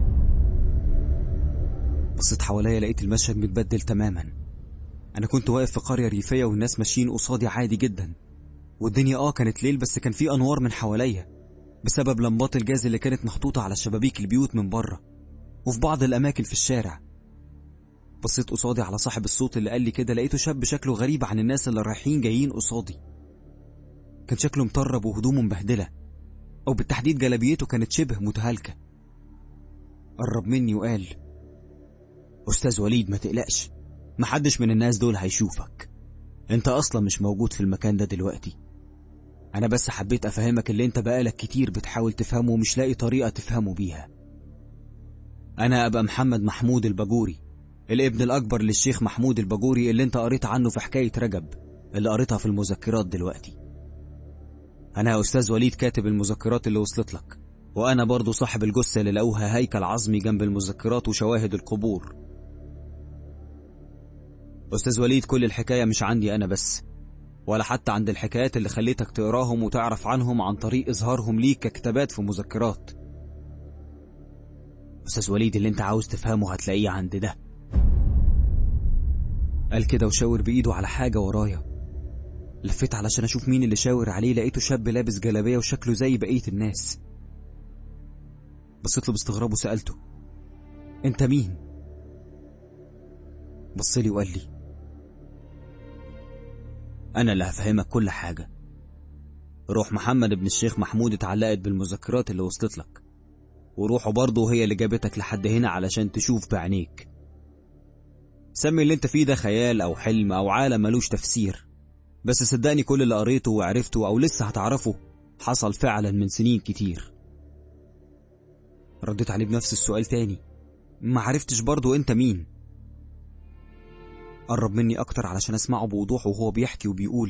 بصيت حواليا لقيت المشهد متبدل تماما أنا كنت واقف في قرية ريفية والناس ماشيين قصادي عادي جدا والدنيا آه كانت ليل بس كان في أنوار من حواليا بسبب لمبات الجاز اللي كانت محطوطة على شبابيك البيوت من بره وفي بعض الأماكن في الشارع بصيت قصادي على صاحب الصوت اللي قال لي كده لقيته شاب شكله غريب عن الناس اللي رايحين جايين قصادي كان شكله مطرب وهدومه مبهدلة أو بالتحديد جلابيته كانت شبه متهالكة قرب مني وقال أستاذ وليد ما تقلقش محدش من الناس دول هيشوفك انت أصلا مش موجود في المكان ده دلوقتي أنا بس حبيت أفهمك اللي انت بقالك كتير بتحاول تفهمه ومش لاقي طريقة تفهمه بيها أنا أبقى محمد محمود الباجوري الابن الأكبر للشيخ محمود الباجوري اللي انت قريت عنه في حكاية رجب اللي قريتها في المذكرات دلوقتي أنا يا أستاذ وليد كاتب المذكرات اللي وصلت لك وأنا برضو صاحب الجثة اللي لقوها هيكل عظمي جنب المذكرات وشواهد القبور أستاذ وليد كل الحكاية مش عندي أنا بس ولا حتى عند الحكايات اللي خليتك تقراهم وتعرف عنهم عن طريق إظهارهم ليك ككتابات في مذكرات أستاذ وليد اللي أنت عاوز تفهمه هتلاقيه عند ده قال كده وشاور بإيده على حاجة ورايا لفيت علشان أشوف مين اللي شاور عليه لقيته شاب لابس جلابية وشكله زي بقية الناس بصيت له باستغراب وسألته أنت مين؟ بصلي وقال لي أنا اللي هفهمك كل حاجة روح محمد ابن الشيخ محمود اتعلقت بالمذكرات اللي وصلت لك وروحه برضه هي اللي جابتك لحد هنا علشان تشوف بعينيك سمي اللي انت فيه ده خيال أو حلم أو عالم ملوش تفسير بس صدقني كل اللي قريته وعرفته أو لسه هتعرفه حصل فعلا من سنين كتير رديت عليه بنفس السؤال تاني ما عرفتش برضه انت مين قرب مني أكتر علشان أسمعه بوضوح وهو بيحكي وبيقول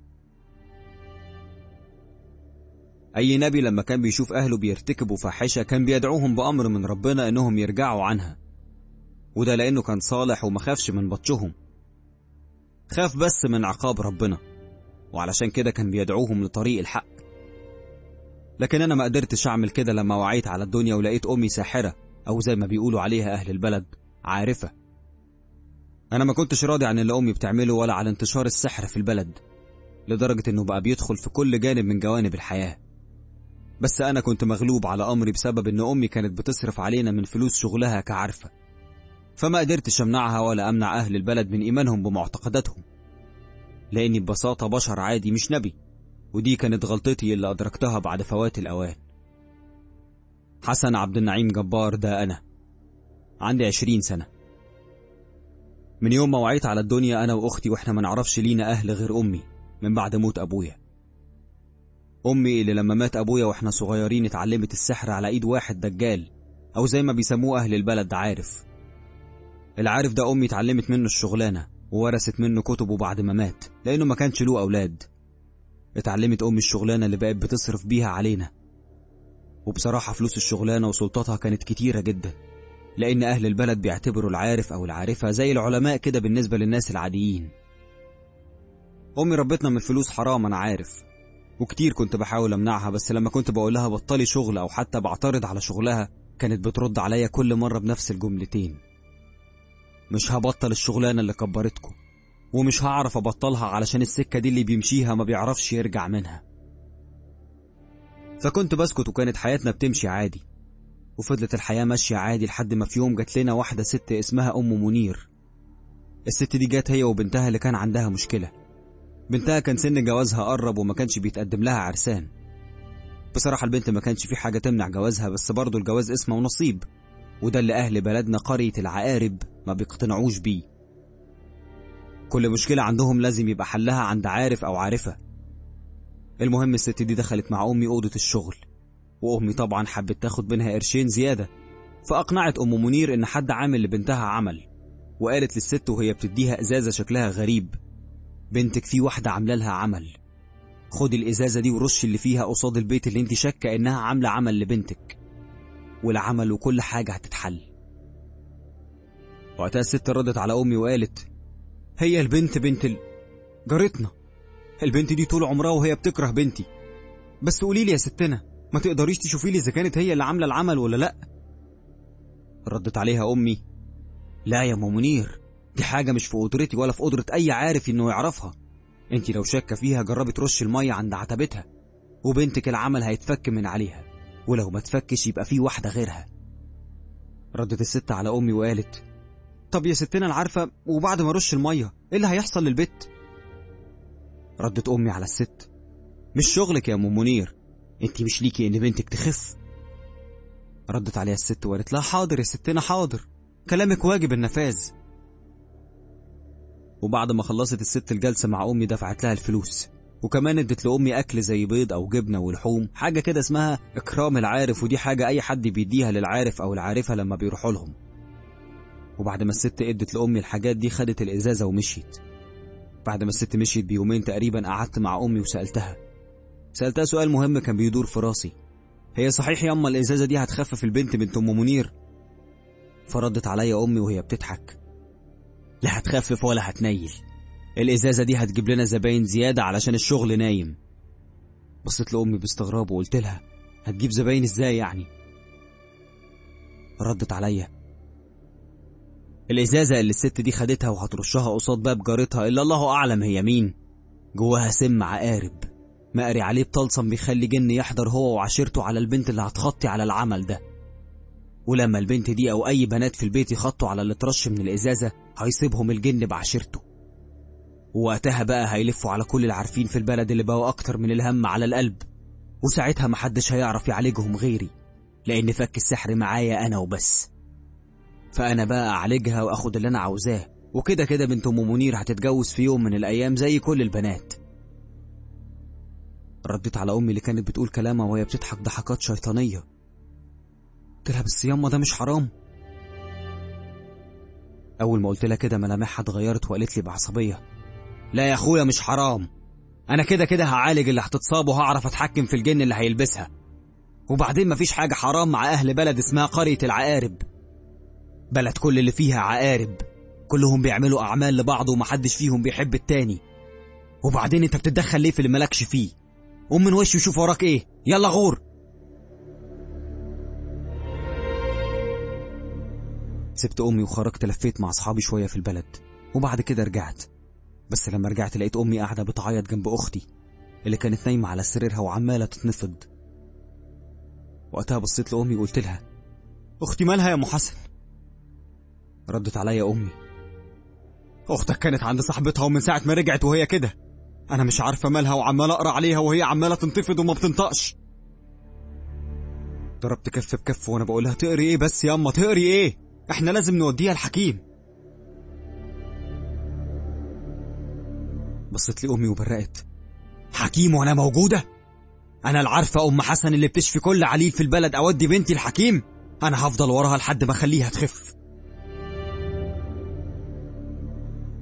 أي نبي لما كان بيشوف أهله بيرتكبوا فاحشة كان بيدعوهم بأمر من ربنا إنهم يرجعوا عنها وده لأنه كان صالح وما خافش من بطشهم خاف بس من عقاب ربنا وعلشان كده كان بيدعوهم لطريق الحق لكن أنا ما قدرتش أعمل كده لما وعيت على الدنيا ولقيت أمي ساحرة أو زي ما بيقولوا عليها أهل البلد عارفة أنا ما كنتش راضي عن اللي أمي بتعمله ولا على انتشار السحر في البلد لدرجة إنه بقى بيدخل في كل جانب من جوانب الحياة بس أنا كنت مغلوب على أمري بسبب إن أمي كانت بتصرف علينا من فلوس شغلها كعارفة فما قدرتش أمنعها ولا أمنع أهل البلد من إيمانهم بمعتقداتهم لأني ببساطة بشر عادي مش نبي ودي كانت غلطتي اللي أدركتها بعد فوات الأوان حسن عبد النعيم جبار ده أنا عندي عشرين سنة من يوم ما وعيت على الدنيا أنا وأختي وإحنا ما نعرفش لينا أهل غير أمي من بعد موت أبويا أمي اللي لما مات أبويا وإحنا صغيرين اتعلمت السحر على إيد واحد دجال أو زي ما بيسموه أهل البلد عارف العارف ده أمي اتعلمت منه الشغلانة وورثت منه كتبه بعد ما مات لأنه ما كانش له أولاد اتعلمت أمي الشغلانة اللي بقت بتصرف بيها علينا وبصراحة فلوس الشغلانة وسلطتها كانت كتيرة جدا لأن أهل البلد بيعتبروا العارف أو العارفة زي العلماء كده بالنسبة للناس العاديين أمي ربتنا من الفلوس حرام أنا عارف وكتير كنت بحاول أمنعها بس لما كنت بقول لها بطلي شغل أو حتى بعترض على شغلها كانت بترد عليا كل مرة بنفس الجملتين مش هبطل الشغلانة اللي كبرتكم ومش هعرف أبطلها علشان السكة دي اللي بيمشيها ما بيعرفش يرجع منها فكنت بسكت وكانت حياتنا بتمشي عادي وفضلت الحياة ماشية عادي لحد ما في يوم جات لنا واحدة ست اسمها أم منير الست دي جات هي وبنتها اللي كان عندها مشكلة بنتها كان سن جوازها قرب وما كانش بيتقدم لها عرسان بصراحة البنت ما كانش في حاجة تمنع جوازها بس برضه الجواز اسمه ونصيب وده اللي أهل بلدنا قرية العقارب ما بيقتنعوش بيه كل مشكلة عندهم لازم يبقى حلها عند عارف أو عارفة المهم الست دي دخلت مع أمي أوضة الشغل وأمي طبعا حبت تاخد منها قرشين زيادة فأقنعت أم منير إن حد عامل لبنتها عمل وقالت للست وهي بتديها إزازة شكلها غريب بنتك في واحدة عاملة لها عمل خد الإزازة دي ورش اللي فيها قصاد البيت اللي انت شاكة إنها عاملة عمل لبنتك والعمل وكل حاجة هتتحل وقتها الست ردت على أمي وقالت هي البنت بنت ال... جارتنا البنت دي طول عمرها وهي بتكره بنتي بس قولي لي يا ستنا ما تقدريش تشوفي لي اذا كانت هي اللي عامله العمل ولا لا ردت عليها امي لا يا ام منير دي حاجه مش في قدرتي ولا في قدره اي عارف انه يعرفها انت لو شاكه فيها جربي ترش الميه عند عتبتها وبنتك العمل هيتفك من عليها ولو ما تفكش يبقى في واحده غيرها ردت الست على امي وقالت طب يا ستنا العارفه وبعد ما ارش الميه ايه اللي هيحصل للبت ردت امي على الست مش شغلك يا ام منير انت مش ليكي ان بنتك تخف ردت عليها الست وقالت لها حاضر يا ستنا حاضر كلامك واجب النفاذ وبعد ما خلصت الست الجلسة مع أمي دفعت لها الفلوس وكمان ادت لأمي أكل زي بيض أو جبنة ولحوم حاجة كده اسمها إكرام العارف ودي حاجة أي حد بيديها للعارف أو العارفة لما بيروحوا لهم وبعد ما الست ادت لأمي الحاجات دي خدت الإزازة ومشيت بعد ما الست مشيت بيومين تقريبا قعدت مع أمي وسألتها سألتها سؤال مهم كان بيدور في راسي هي صحيح ياما الإزازة دي هتخفف البنت بنت أم منير فردت عليا أمي وهي بتضحك لا هتخفف ولا هتنيل الإزازة دي هتجيب لنا زباين زيادة علشان الشغل نايم بصيت لأمي باستغراب وقلت لها هتجيب زباين ازاي يعني ردت عليا الإزازة اللي الست دي خدتها وهترشها قصاد باب جارتها إلا الله أعلم هي مين جواها سم عقارب مقري عليه بطلسم بيخلي جن يحضر هو وعشيرته على البنت اللي هتخطي على العمل ده ولما البنت دي أو أي بنات في البيت يخطوا على اللي ترش من الإزازة هيصيبهم الجن بعشيرته ووقتها بقى هيلفوا على كل العارفين في البلد اللي بقوا أكتر من الهم على القلب وساعتها محدش هيعرف يعالجهم غيري لأن فك السحر معايا أنا وبس فأنا بقى أعالجها وأخد اللي أنا عاوزاه وكده كده بنت أم منير هتتجوز في يوم من الأيام زي كل البنات رديت على أمي اللي كانت بتقول كلامها وهي بتضحك ضحكات شيطانية قلت لها بس ياما ده مش حرام أول ما قلت لها كده ملامحها اتغيرت وقالت لي بعصبية لا يا أخويا مش حرام أنا كده كده هعالج اللي هتتصاب وهعرف أتحكم في الجن اللي هيلبسها وبعدين مفيش حاجة حرام مع أهل بلد اسمها قرية العقارب بلد كل اللي فيها عقارب كلهم بيعملوا أعمال لبعض ومحدش فيهم بيحب التاني وبعدين انت بتتدخل ليه في اللي مالكش فيه قوم من وشي وشوف وراك ايه يلا غور سبت امي وخرجت لفيت مع اصحابي شويه في البلد وبعد كده رجعت بس لما رجعت لقيت امي قاعده بتعيط جنب اختي اللي كانت نايمه على سريرها وعماله تتنفض وقتها بصيت لامي وقلت لها اختي مالها يا ام حسن ردت عليا امي اختك كانت عند صاحبتها ومن ساعه ما رجعت وهي كده انا مش عارفه مالها وعمال اقرا عليها وهي عماله تنتفض وما بتنطقش ضربت كف بكف وانا بقولها تقري ايه بس ياما تقري ايه احنا لازم نوديها الحكيم بصيت لي امي وبرقت حكيم وانا موجوده انا العارفه ام حسن اللي بتشفي كل عليل في البلد اودي بنتي الحكيم انا هفضل وراها لحد ما اخليها تخف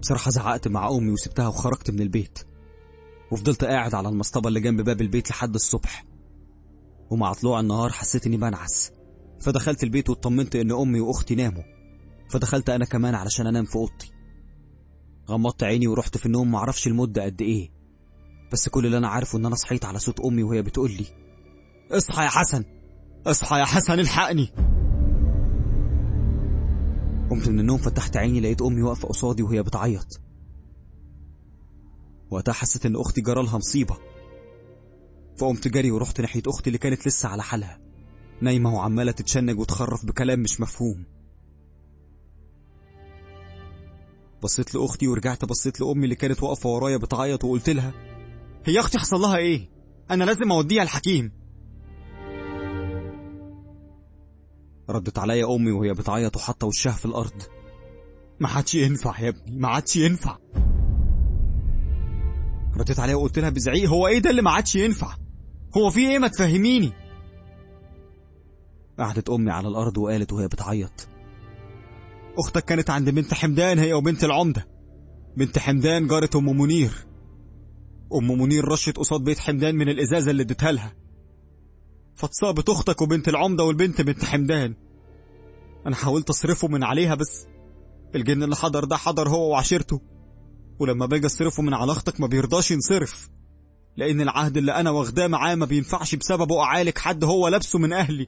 بصراحة زعقت مع أمي وسبتها وخرجت من البيت وفضلت قاعد على المصطبة اللي جنب باب البيت لحد الصبح ومع طلوع النهار حسيت إني بنعس فدخلت البيت واطمنت إن أمي وأختي ناموا فدخلت أنا كمان علشان أنام في أوضتي غمضت عيني ورحت في النوم معرفش المدة قد إيه بس كل اللي أنا عارفه إن أنا صحيت على صوت أمي وهي بتقول لي اصحى يا حسن اصحى يا حسن الحقني قمت من النوم فتحت عيني لقيت أمي واقفة قصادي وهي بتعيط وقتها حسيت إن أختي جرالها مصيبة فقمت جري ورحت ناحية أختي اللي كانت لسه على حالها نايمة وعمالة تتشنج وتخرف بكلام مش مفهوم بصيت لأختي ورجعت بصيت لأمي اللي كانت واقفة ورايا بتعيط وقلت لها هي أختي حصل لها إيه؟ أنا لازم أوديها الحكيم ردت عليا أمي وهي بتعيط وحاطة وشها في الأرض ما عادش ينفع يا ابني ما عادش ينفع رديت عليها وقلت لها بزعيق هو ايه ده اللي ما عادش ينفع هو في ايه ما تفهميني قعدت امي على الارض وقالت وهي بتعيط اختك كانت عند بنت حمدان هي وبنت العمده بنت حمدان جارة ام منير ام منير رشت قصاد بيت حمدان من الازازه اللي اديتها لها فاتصابت اختك وبنت العمده والبنت بنت حمدان انا حاولت اصرفه من عليها بس الجن اللي حضر ده حضر هو وعشيرته ولما باجي اصرفه من على اختك ما بيرضاش ينصرف لان العهد اللي انا واخداه معاه ما بينفعش بسببه اعالج حد هو لابسه من اهلي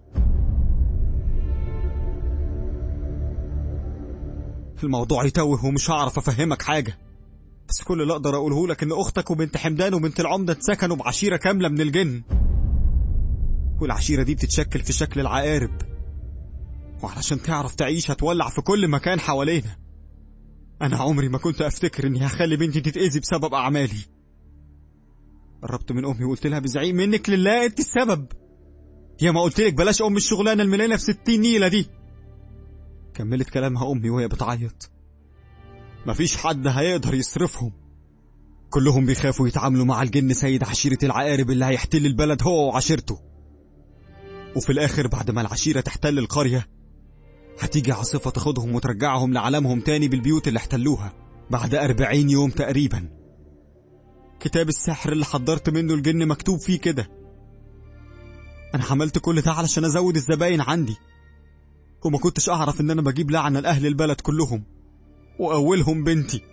الموضوع يتوه ومش هعرف افهمك حاجه بس كل اللي اقدر اقوله لك ان اختك وبنت حمدان وبنت العمده اتسكنوا بعشيره كامله من الجن والعشيره دي بتتشكل في شكل العقارب وعلشان تعرف تعيش هتولع في كل مكان حوالينا أنا عمري ما كنت أفتكر إني هخلي بنتي تتأذي بسبب أعمالي قربت من أمي وقلت لها بزعيم منك لله أنت السبب يا ما قلت لك بلاش أم الشغلانة المليانة في ستين نيلة دي كملت كلامها أمي وهي بتعيط مفيش حد هيقدر يصرفهم كلهم بيخافوا يتعاملوا مع الجن سيد عشيرة العقارب اللي هيحتل البلد هو وعشيرته وفي الآخر بعد ما العشيرة تحتل القرية هتيجي عاصفة تاخدهم وترجعهم لعالمهم تاني بالبيوت اللي احتلوها بعد أربعين يوم تقريبا كتاب السحر اللي حضرت منه الجن مكتوب فيه كده أنا عملت كل ده علشان أزود الزباين عندي وما كنتش أعرف إن أنا بجيب لعنة لأهل البلد كلهم وأولهم بنتي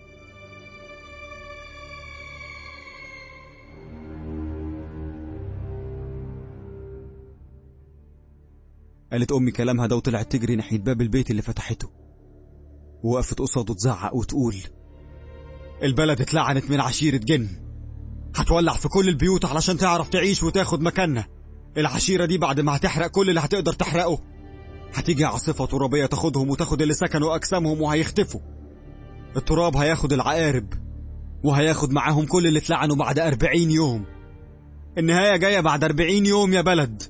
قالت أمي كلامها ده وطلعت تجري ناحية باب البيت اللي فتحته ووقفت قصاده تزعق وتقول البلد اتلعنت من عشيرة جن هتولع في كل البيوت علشان تعرف تعيش وتاخد مكاننا العشيرة دي بعد ما هتحرق كل اللي هتقدر تحرقه هتيجي عاصفة ترابية تاخدهم وتاخد اللي سكنوا أجسامهم وهيختفوا التراب هياخد العقارب وهياخد معاهم كل اللي اتلعنوا بعد أربعين يوم النهاية جاية بعد أربعين يوم يا بلد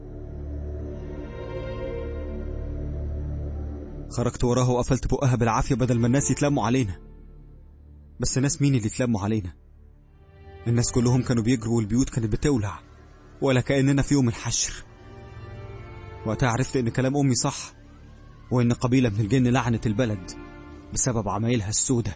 خرجت وراها وقفلت بقها بالعافية بدل ما الناس يتلموا علينا بس ناس مين اللي اتلموا علينا الناس كلهم كانوا بيجروا والبيوت كانت بتولع ولا كأننا في يوم الحشر وقتها عرفت ان كلام امي صح وان قبيلة من الجن لعنت البلد بسبب عمايلها السودة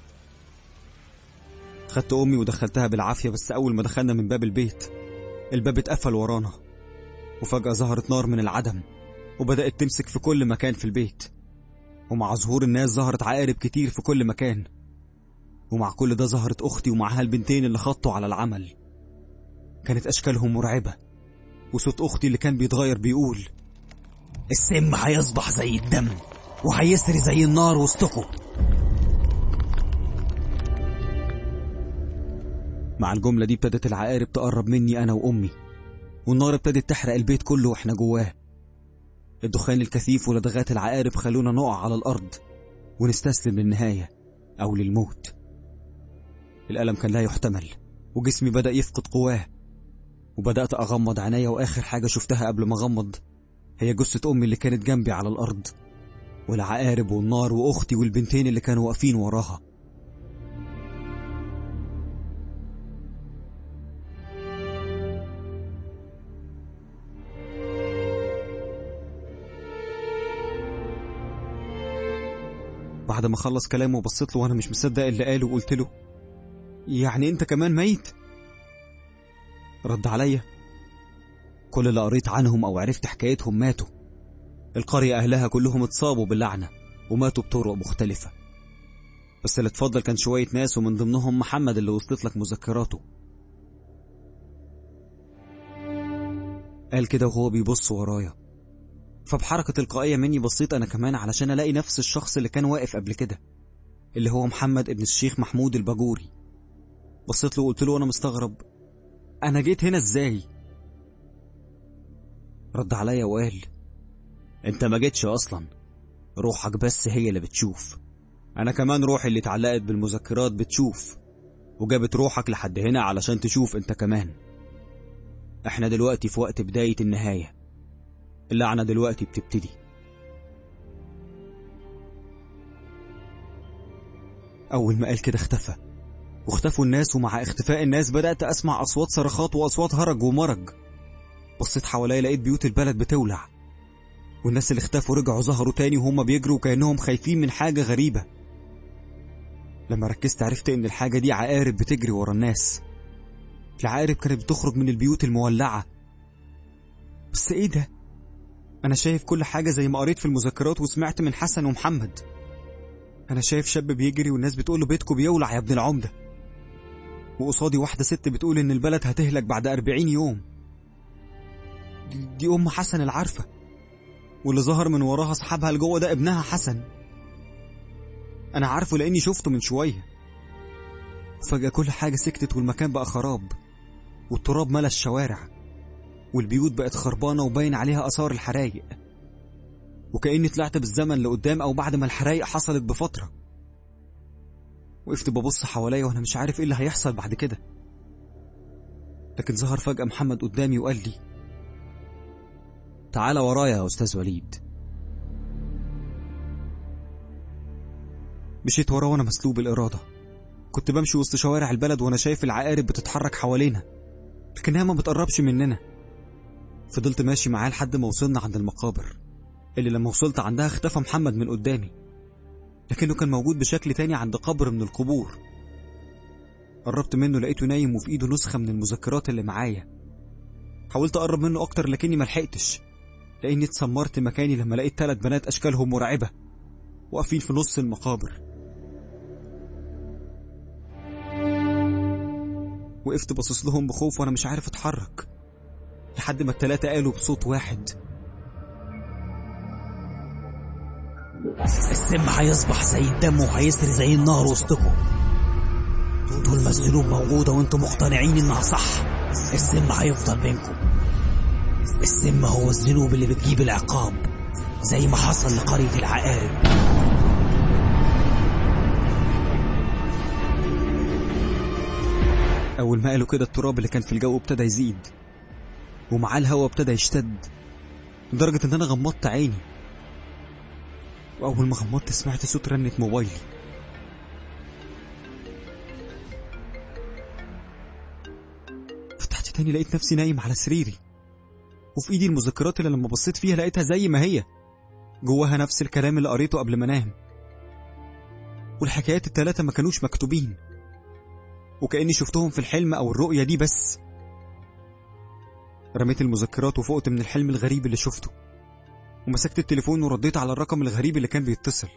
خدت امي ودخلتها بالعافية بس اول ما دخلنا من باب البيت الباب اتقفل ورانا وفجأة ظهرت نار من العدم وبدأت تمسك في كل مكان في البيت ومع ظهور الناس ظهرت عقارب كتير في كل مكان ومع كل ده ظهرت أختي ومعها البنتين اللي خطوا على العمل كانت أشكالهم مرعبة وصوت أختي اللي كان بيتغير بيقول السم هيصبح زي الدم وهيسري زي النار وسطكم مع الجملة دي ابتدت العقارب تقرب مني أنا وأمي والنار ابتدت تحرق البيت كله وإحنا جواه الدخان الكثيف ولدغات العقارب خلونا نقع على الأرض ونستسلم للنهاية أو للموت الألم كان لا يحتمل وجسمي بدأ يفقد قواه وبدأت أغمض عينيا وآخر حاجة شفتها قبل ما أغمض هي جثة أمي اللي كانت جنبي على الأرض والعقارب والنار وأختي والبنتين اللي كانوا واقفين وراها بعد ما خلص كلامه بصيت له وانا مش مصدق اللي قاله وقلت له يعني انت كمان ميت رد عليا كل اللي قريت عنهم او عرفت حكايتهم ماتوا القرية اهلها كلهم اتصابوا باللعنة وماتوا بطرق مختلفة بس اللي اتفضل كان شوية ناس ومن ضمنهم محمد اللي وصلت لك مذكراته قال كده وهو بيبص ورايا فبحركة تلقائية مني بصيت أنا كمان علشان ألاقي نفس الشخص اللي كان واقف قبل كده اللي هو محمد ابن الشيخ محمود الباجوري بصيت له وقلت له أنا مستغرب أنا جيت هنا إزاي؟ رد عليا وقال أنت ما جيتش أصلا روحك بس هي اللي بتشوف أنا كمان روحي اللي اتعلقت بالمذكرات بتشوف وجابت روحك لحد هنا علشان تشوف أنت كمان احنا دلوقتي في وقت بداية النهاية اللعنة دلوقتي بتبتدي أول ما قال كده اختفى واختفوا الناس ومع اختفاء الناس بدأت أسمع أصوات صرخات وأصوات هرج ومرج بصيت حواليا لقيت بيوت البلد بتولع والناس اللي اختفوا رجعوا ظهروا تاني وهم بيجروا كأنهم خايفين من حاجة غريبة لما ركزت عرفت إن الحاجة دي عقارب بتجري ورا الناس العقارب كانت بتخرج من البيوت المولعة بس ايه ده؟ أنا شايف كل حاجة زي ما قريت في المذكرات وسمعت من حسن ومحمد أنا شايف شاب بيجري والناس بتقول له بيتكم بيولع يا ابن العمدة وقصادي واحدة ست بتقول إن البلد هتهلك بعد أربعين يوم دي, دي أم حسن العارفة واللي ظهر من وراها صحابها لجوه ده ابنها حسن أنا عارفه لأني شفته من شوية فجأة كل حاجة سكتت والمكان بقى خراب والتراب ملا الشوارع والبيوت بقت خربانة وباين عليها آثار الحرايق وكأني طلعت بالزمن لقدام أو بعد ما الحرايق حصلت بفترة وقفت ببص حواليا وأنا مش عارف إيه اللي هيحصل بعد كده لكن ظهر فجأة محمد قدامي وقال لي تعال ورايا يا أستاذ وليد مشيت وراه وأنا مسلوب الإرادة كنت بمشي وسط شوارع البلد وأنا شايف العقارب بتتحرك حوالينا لكنها ما بتقربش مننا فضلت ماشي معاه لحد ما وصلنا عند المقابر اللي لما وصلت عندها اختفى محمد من قدامي لكنه كان موجود بشكل تاني عند قبر من القبور قربت منه لقيته نايم وفي ايده نسخة من المذكرات اللي معايا حاولت اقرب منه اكتر لكني ملحقتش لاني اتسمرت مكاني لما لقيت ثلاث بنات اشكالهم مرعبة واقفين في نص المقابر وقفت باصص لهم بخوف وانا مش عارف اتحرك لحد ما التلاتة قالوا بصوت واحد السم هيصبح زي الدم وهيسري زي النار وسطكم طول ما الذنوب موجودة وانتم مقتنعين انها صح السم هيفضل بينكم السم هو الذنوب اللي بتجيب العقاب زي ما حصل لقرية العقارب أول ما قالوا كده التراب اللي كان في الجو ابتدى يزيد ومعاه الهواء ابتدى يشتد لدرجة إن أنا غمضت عيني وأول ما غمضت سمعت صوت رنة موبايلي فتحت تاني لقيت نفسي نايم على سريري وفي إيدي المذكرات اللي لما بصيت فيها لقيتها زي ما هي جواها نفس الكلام اللي قريته قبل ما انام والحكايات التلاتة ما كانوش مكتوبين وكأني شفتهم في الحلم أو الرؤية دي بس رميت المذكرات وفقت من الحلم الغريب اللي شفته ومسكت التليفون ورديت على الرقم الغريب اللي كان بيتصل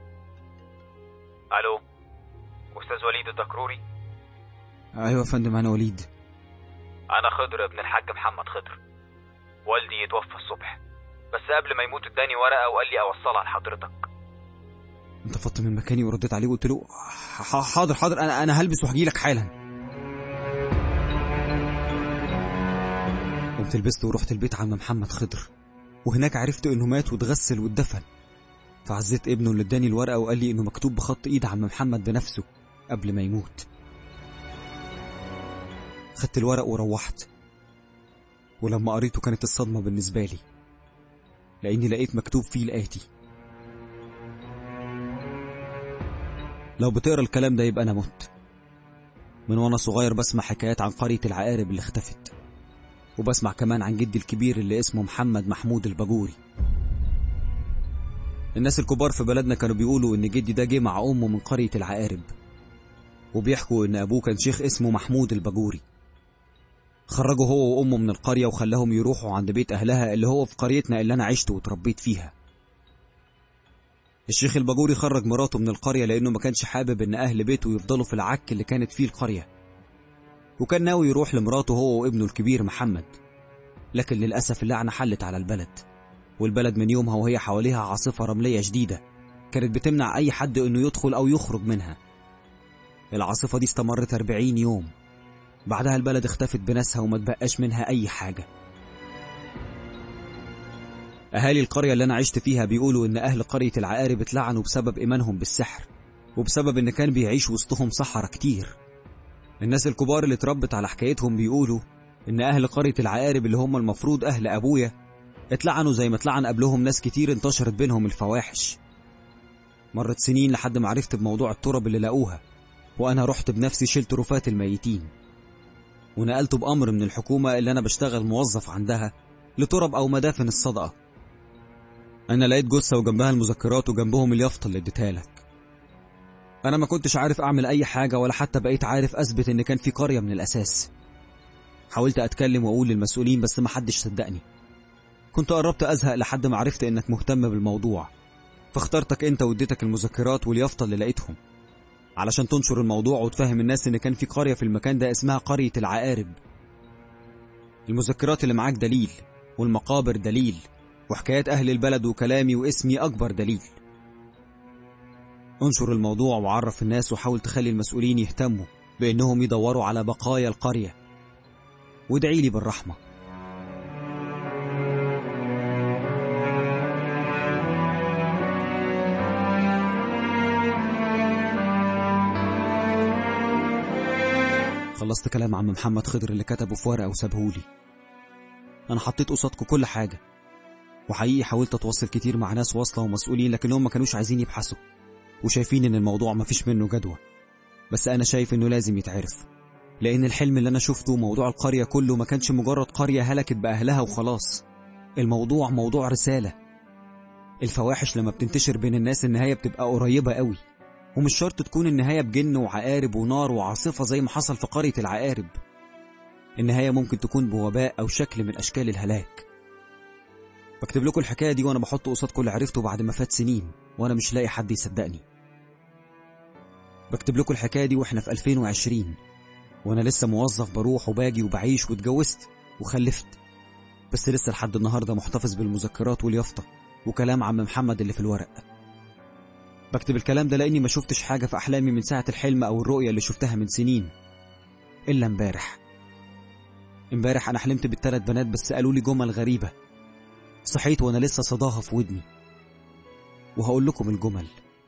الو استاذ وليد الدكروري أيوة يا فندم أنا وليد انا خضر ابن الحاج محمد خضر والدي يتوفى الصبح بس قبل ما يموت اداني ورقه وقال لي اوصلها لحضرتك انت فضت من مكاني ورديت عليه وقلت له ح- حاضر حاضر انا انا هلبس وهجيلك حالا قمت لبست ورحت البيت عم محمد خضر وهناك عرفت انه مات واتغسل واتدفن فعزيت ابنه اللي اداني الورقه وقال لي انه مكتوب بخط ايد عم محمد بنفسه قبل ما يموت خدت الورق وروحت ولما قريته كانت الصدمه بالنسبه لي لاني لقيت مكتوب فيه الاتي لو بتقرا الكلام ده يبقى انا مت من وانا صغير بسمع حكايات عن قرية العقارب اللي اختفت وبسمع كمان عن جدي الكبير اللي اسمه محمد محمود الباجوري الناس الكبار في بلدنا كانوا بيقولوا إن جدي ده جه مع أمه من قرية العقارب وبيحكوا إن أبوه كان شيخ اسمه محمود الباجوري خرجوا هو وأمه من القرية وخلاهم يروحوا عند بيت أهلها اللي هو في قريتنا اللي أنا عشت وتربيت فيها الشيخ الباجوري خرج مراته من القرية لأنه ما كانش حابب إن أهل بيته يفضلوا في العك اللي كانت فيه القرية وكان ناوي يروح لمراته هو وابنه الكبير محمد لكن للأسف اللعنة حلت على البلد والبلد من يومها وهي حواليها عاصفة رملية شديدة كانت بتمنع أي حد إنه يدخل أو يخرج منها العاصفة دي استمرت 40 يوم بعدها البلد اختفت بناسها وما تبقاش منها أي حاجة أهالي القرية اللي أنا عشت فيها بيقولوا إن أهل قرية العقارب اتلعنوا بسبب إيمانهم بالسحر وبسبب إن كان بيعيش وسطهم سحرة كتير الناس الكبار اللي اتربت على حكايتهم بيقولوا إن أهل قرية العقارب اللي هم المفروض أهل أبويا اتلعنوا زي ما اتلعن قبلهم ناس كتير انتشرت بينهم الفواحش مرت سنين لحد ما عرفت بموضوع التراب اللي لقوها وأنا رحت بنفسي شلت رفات الميتين ونقلت بأمر من الحكومة اللي أنا بشتغل موظف عندها لترب أو مدافن الصدقة أنا لقيت جثة وجنبها المذكرات وجنبهم اليافطة اللي اديتها لك أنا ما كنتش عارف أعمل أي حاجة ولا حتى بقيت عارف أثبت إن كان في قرية من الأساس حاولت أتكلم وأقول للمسؤولين بس محدش صدقني كنت قربت أزهق لحد ما عرفت إنك مهتم بالموضوع فاخترتك أنت واديتك المذكرات واليافطة اللي لقيتهم علشان تنشر الموضوع وتفهم الناس إن كان في قرية في المكان ده اسمها قرية العقارب المذكرات اللي معاك دليل والمقابر دليل وحكايات أهل البلد وكلامي واسمي أكبر دليل انشر الموضوع وعرف الناس وحاول تخلي المسؤولين يهتموا بأنهم يدوروا على بقايا القرية وادعي لي بالرحمة خلصت كلام عم محمد خضر اللي كتبه في ورقة وسابهولي أنا حطيت قصادكم كل حاجة وحقيقي حاولت أتواصل كتير مع ناس واصلة ومسؤولين لكنهم ما كانوش عايزين يبحثوا وشايفين إن الموضوع مفيش منه جدوى بس أنا شايف إنه لازم يتعرف لأن الحلم اللي أنا شفته موضوع القرية كله ما كانش مجرد قرية هلكت بأهلها وخلاص الموضوع موضوع رسالة الفواحش لما بتنتشر بين الناس النهاية بتبقى قريبة قوي ومش شرط تكون النهاية بجن وعقارب ونار وعاصفة زي ما حصل في قرية العقارب النهاية ممكن تكون بوباء أو شكل من أشكال الهلاك بكتب لكم الحكاية دي وأنا بحط قصادكم اللي عرفته بعد ما فات سنين وأنا مش لاقي حد يصدقني بكتب لكم الحكاية دي وإحنا في 2020 وأنا لسه موظف بروح وباجي وبعيش واتجوزت وخلفت بس لسه لحد النهاردة محتفظ بالمذكرات واليافطة وكلام عم محمد اللي في الورق بكتب الكلام ده لأني ما شفتش حاجة في أحلامي من ساعة الحلم أو الرؤية اللي شفتها من سنين إلا امبارح امبارح أنا حلمت بالتلات بنات بس قالوا لي جمل غريبة صحيت وأنا لسه صداها في ودني وهقول لكم الجمل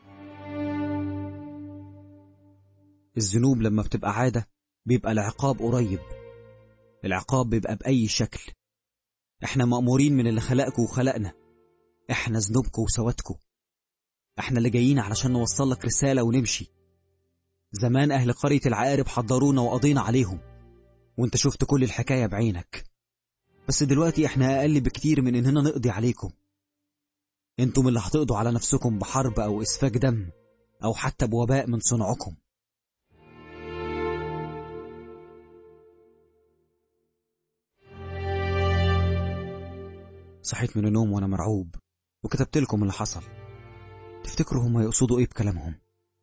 الذنوب لما بتبقى عادة بيبقى العقاب قريب العقاب بيبقى بأي شكل احنا مأمورين من اللي خلقكوا وخلقنا احنا ذنوبكوا وسواتكوا احنا اللي جايين علشان نوصل لك رسالة ونمشي زمان أهل قرية العقارب حضرونا وقضينا عليهم وانت شفت كل الحكاية بعينك بس دلوقتي احنا أقل بكتير من إننا نقضي عليكم انتم اللي هتقضوا على نفسكم بحرب أو إسفاك دم أو حتى بوباء من صنعكم صحيت من النوم وأنا مرعوب وكتبت لكم اللي حصل تفتكروا هم يقصدوا ايه بكلامهم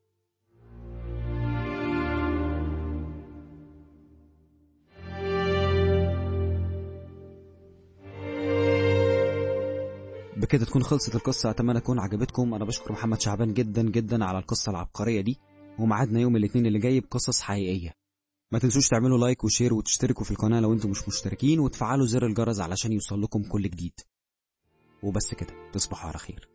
بكده تكون خلصت القصة أتمنى تكون عجبتكم أنا بشكر محمد شعبان جدا جدا على القصة العبقرية دي ومعادنا يوم الاثنين اللي جاي بقصص حقيقية ما تنسوش تعملوا لايك وشير وتشتركوا في القناة لو انتم مش مشتركين وتفعلوا زر الجرس علشان يوصل لكم كل جديد وبس كده تصبحوا على خير